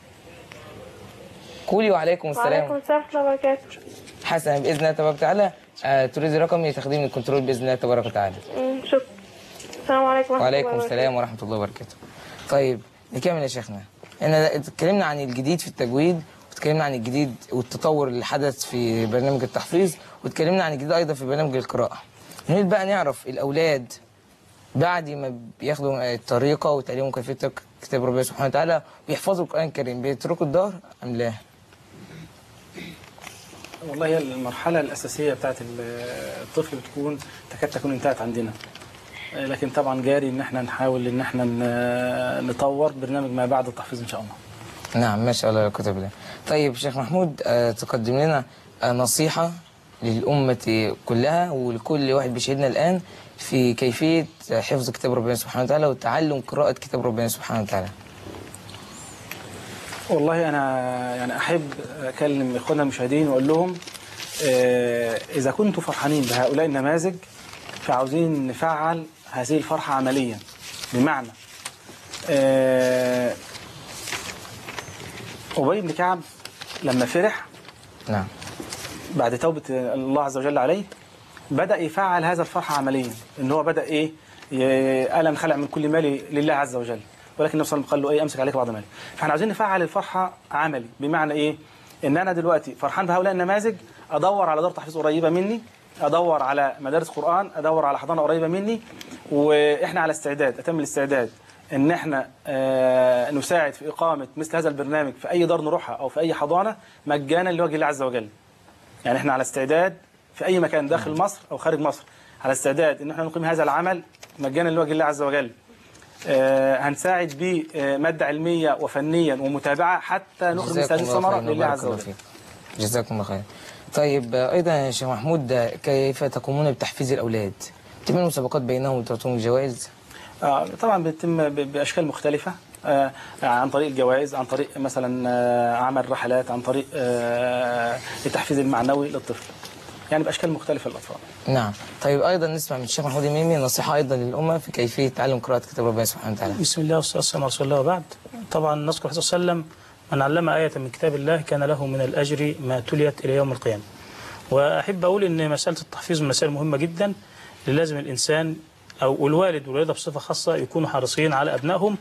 [SPEAKER 1] قولي وعليكم
[SPEAKER 15] وعليكم
[SPEAKER 1] السلام
[SPEAKER 15] السلام ورحمة الله وبركاته
[SPEAKER 1] حسنا بإذن الله تبارك وتعالى آه تريد رقمي تخديم الكنترول بإذن الله تبارك وتعالى
[SPEAKER 15] أمم، شكرا السلام عليكم ورحمة
[SPEAKER 1] وعليكم
[SPEAKER 15] الله وبركاته
[SPEAKER 1] السلام ورحمة الله وبركاته طيب نكمل يا شيخنا احنا اتكلمنا عن الجديد في التجويد واتكلمنا عن الجديد والتطور اللي حدث في برنامج التحفيظ واتكلمنا عن الجديد ايضا في برنامج القراءة نريد بقى نعرف الاولاد بعد ما بياخدوا الطريقة وتعليمهم كيفية ترك كتاب ربنا سبحانه وتعالى ويحفظوا القرآن الكريم بيتركوا الدار أم لا؟
[SPEAKER 2] والله هي المرحلة الأساسية بتاعت الطفل بتكون تكاد تكون انتهت عندنا لكن طبعا جاري ان احنا نحاول ان احنا ن- نطور برنامج ما بعد التحفيظ ان شاء الله
[SPEAKER 1] نعم ما شاء الله لا قوة إلا بالله طيب شيخ محمود آه، تقدم لنا آه، نصيحة للأمة كلها ولكل واحد بيشهدنا الآن في كيفية حفظ كتاب ربنا سبحانه وتعالى وتعلم قراءة كتاب ربنا سبحانه وتعالى
[SPEAKER 2] والله انا يعني احب اكلم اخواننا المشاهدين واقول لهم آه، اذا كنتم فرحانين بهؤلاء النماذج فعاوزين نفعل هذه الفرحه عمليا بمعنى آه، ابي بن كعب لما فرح
[SPEAKER 1] نعم
[SPEAKER 2] بعد توبة الله عز وجل عليه بدأ يفعل هذا الفرح عمليا ان هو بدأ ايه ي- قال انا خلع من كل مالي لله عز وجل ولكن النبي صلى الله عليه وسلم قال له ايه امسك عليك بعض مالي فاحنا عاوزين نفعل الفرحة عملي بمعنى ايه ان انا دلوقتي فرحان بهؤلاء النماذج ادور على دار تحفيظ قريبة مني ادور على مدارس قرآن ادور على حضانة قريبة مني واحنا على استعداد اتم الاستعداد ان احنا آه، نساعد في اقامة مثل هذا البرنامج في اي دار نروحها او في اي حضانة مجانا لوجه الله عز وجل يعني احنا على استعداد في اي مكان داخل مصر او خارج مصر على استعداد ان احنا نقيم هذا العمل مجانا لوجه الله عز وجل آه هنساعد به آه ماده علميه وفنيا ومتابعه حتى نخرج مثل هذه
[SPEAKER 1] جزاكم الله
[SPEAKER 2] الثمره
[SPEAKER 1] خيرا
[SPEAKER 2] لله
[SPEAKER 1] وبارك
[SPEAKER 2] عز
[SPEAKER 1] الله
[SPEAKER 2] وجل
[SPEAKER 1] فيك. جزاكم الله خير طيب آه، أيضا يا شيخ محمود آه، كيف تقومون بتحفيز الأولاد؟ تعملون مسابقات بينهم وتعطون الجوائز؟
[SPEAKER 2] آه طبعا بيتم ب- باشكال مختلفه آه عن طريق الجوائز عن طريق مثلا آه عمل رحلات عن طريق آه التحفيز المعنوي للطفل يعني باشكال مختلفه للاطفال
[SPEAKER 1] نعم طيب أيضا نسمع من الشيخ محمود الميمي نصيحة أيضا للأمة في كيفية تعلم قراءة كتاب ربنا سبحانه وتعالى
[SPEAKER 4] بسم الله والصلاة والسلام على رسول الله وبعد طبعا نذكر الرسول صلى الله عليه وسلم من علم آية من كتاب الله كان له من الأجر ما تليت إلى يوم القيامة وأحب أقول أن مسألة التحفيظ من مسائل مهمة جدا اللي لازم الإنسان أو الوالد والوالدة بصفة خاصة يكونوا حريصين على أبنائهم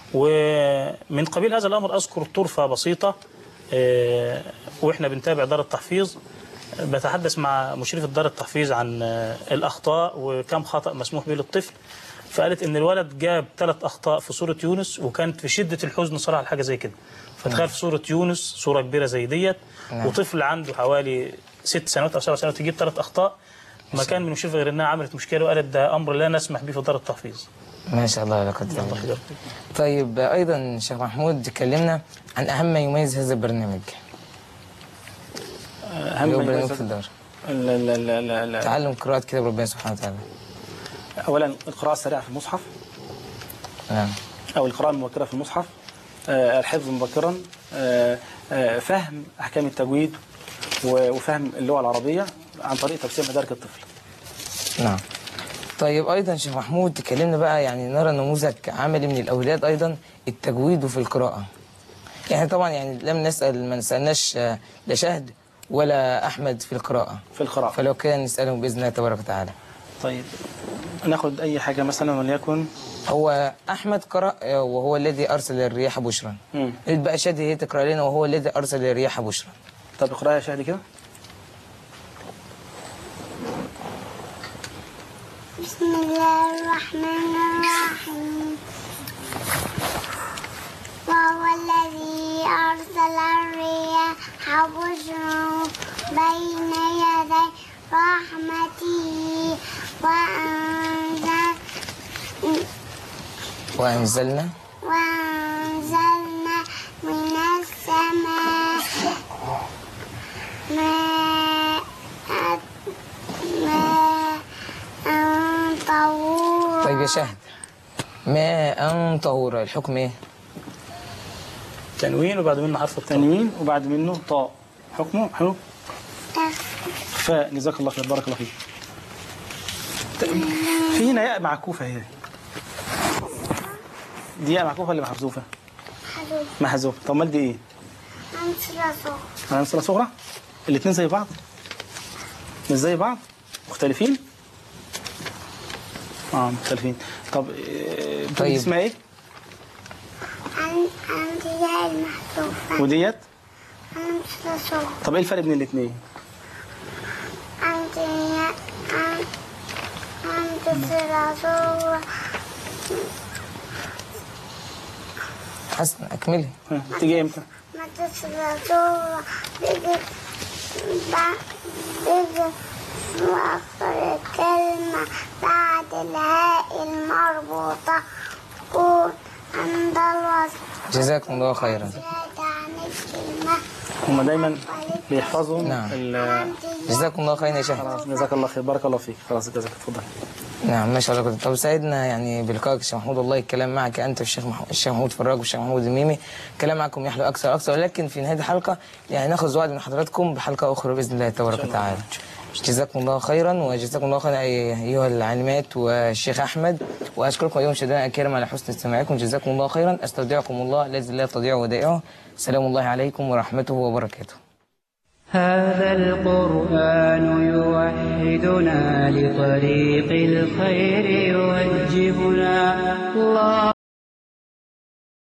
[SPEAKER 4] ومن قبيل هذا الأمر أذكر طرفة بسيطة آه، وإحنا بنتابع دار التحفيظ بتحدث مع مشرفة دار التحفيظ عن آه، الأخطاء وكم خطأ مسموح به للطفل فقالت ان الولد جاب ثلاث اخطاء في سوره يونس وكانت في شده الحزن صراحه حاجه زي كده فتخيل في سوره يونس سوره كبيره زي ديت
[SPEAKER 1] نعم.
[SPEAKER 4] وطفل عنده حوالي ست سنوات او سبع سنوات يجيب ثلاث اخطاء ما كان من مشرفه غير انها عملت مشكله وقالت ده امر لا نسمح به في دار التحفيظ
[SPEAKER 1] ما شاء الله لا قوة إلا بالله طيب آه، أيضا شيخ محمود تكلمنا عن أهم ما يميز هذا البرنامج
[SPEAKER 2] اهم
[SPEAKER 1] اللي هو
[SPEAKER 2] ما
[SPEAKER 1] برنامج
[SPEAKER 2] يميز-
[SPEAKER 1] في الدار
[SPEAKER 2] لا لا لا لا لا
[SPEAKER 1] تعلم قراءة كتاب ربنا سبحانه وتعالى
[SPEAKER 2] اولا القراءه السريعه في المصحف
[SPEAKER 1] نعم
[SPEAKER 2] أو القراءة المبكرة في المصحف آه، الحفظ مبكرا آه، آه، فهم أحكام التجويد و- وفهم اللغة العربية عن طريق تفسير مدارك الطفل
[SPEAKER 1] نعم طيب أيضا شيخ محمود تكلمنا بقى يعني نرى نموذج عملي من الأولاد أيضا التجويد في القراءة يعني طبعا يعني لم نسأل ما سألناش آه، لا شهد ولا أحمد في القراءة
[SPEAKER 2] في القراءة
[SPEAKER 1] فلو كان نسألهم بإذن الله تبارك وتعالى
[SPEAKER 2] طيب ناخد أي حاجة مثلا وليكن
[SPEAKER 1] هو أحمد قرأ آه، وهو الذي أرسل الرياح بشرا
[SPEAKER 2] مم.
[SPEAKER 1] نريد بقى شهد هي تقرأ لنا وهو الذي أرسل الرياح بشرا
[SPEAKER 2] طب اقرأها يا شهد كده
[SPEAKER 3] بسم الله الرحمن الرحيم وهو الذي أرسل الرياح بشرا بين يدي رحمته وأنزل
[SPEAKER 1] وأنزلنا
[SPEAKER 3] وأنزلنا من السماء ماء ماء
[SPEAKER 1] يا شهد ماء طهورا الحكم ايه
[SPEAKER 4] تنوين وبعد منه حرف الطاء
[SPEAKER 2] تنوين وبعد منه طاء حكمه حلو فاء جزاك الله خير بارك الله فيك في هنا ياء معكوفه هي دي ياء معكوفه ولا محذوفه؟ محذوفه طب امال دي ايه؟ عنصر صغرى الاثنين زي بعض مش زي بعض مختلفين اه مختلفين طب آه،
[SPEAKER 1] طيب.
[SPEAKER 2] اسمها ايه
[SPEAKER 3] عندي ياء المحذوفة
[SPEAKER 2] وديت
[SPEAKER 3] عندي صغر
[SPEAKER 2] طب ايه الفرق بين الاثنين
[SPEAKER 3] عندي ياء عندي صغر
[SPEAKER 1] حسن اكملي
[SPEAKER 2] تيجي امتى
[SPEAKER 3] ما تصغر بيجي بعد بيجي في آخر الكلمة بعد الهاء المربوطة تكون عند الوصل
[SPEAKER 1] جزاكم الله خيرا
[SPEAKER 3] زاد عن الكلمة
[SPEAKER 2] هم دايما بيحفظوا
[SPEAKER 1] نعم.
[SPEAKER 2] ال-
[SPEAKER 1] جزاكم الله خيرا يا شهد
[SPEAKER 2] خلاص جزاك الله خير بارك الله فيك خلاص جزاك اتفضل
[SPEAKER 1] نعم ما شاء الله كنت طب سعدنا يعني بلقائك الشيخ محمود والله الكلام معك انت والشيخ مح... الشيخ محمود فراج والشيخ محمود الميمي الكلام معكم يحلو اكثر واكثر ولكن في نهايه الحلقه يعني ناخذ وعد من حضراتكم بحلقه اخرى باذن الله تبارك وتعالى جزاكم الله خيرا وجزاكم الله خيرا ايها العالمات والشيخ احمد واشكركم ايها المشاهدين الكرام على حسن استماعكم جزاكم الله خيرا استودعكم الله الذي لا تضيع ودائعه سلام الله عليكم ورحمته وبركاته
[SPEAKER 16] هذا القرآن يوحدنا لطريق الخير يوجهنا الله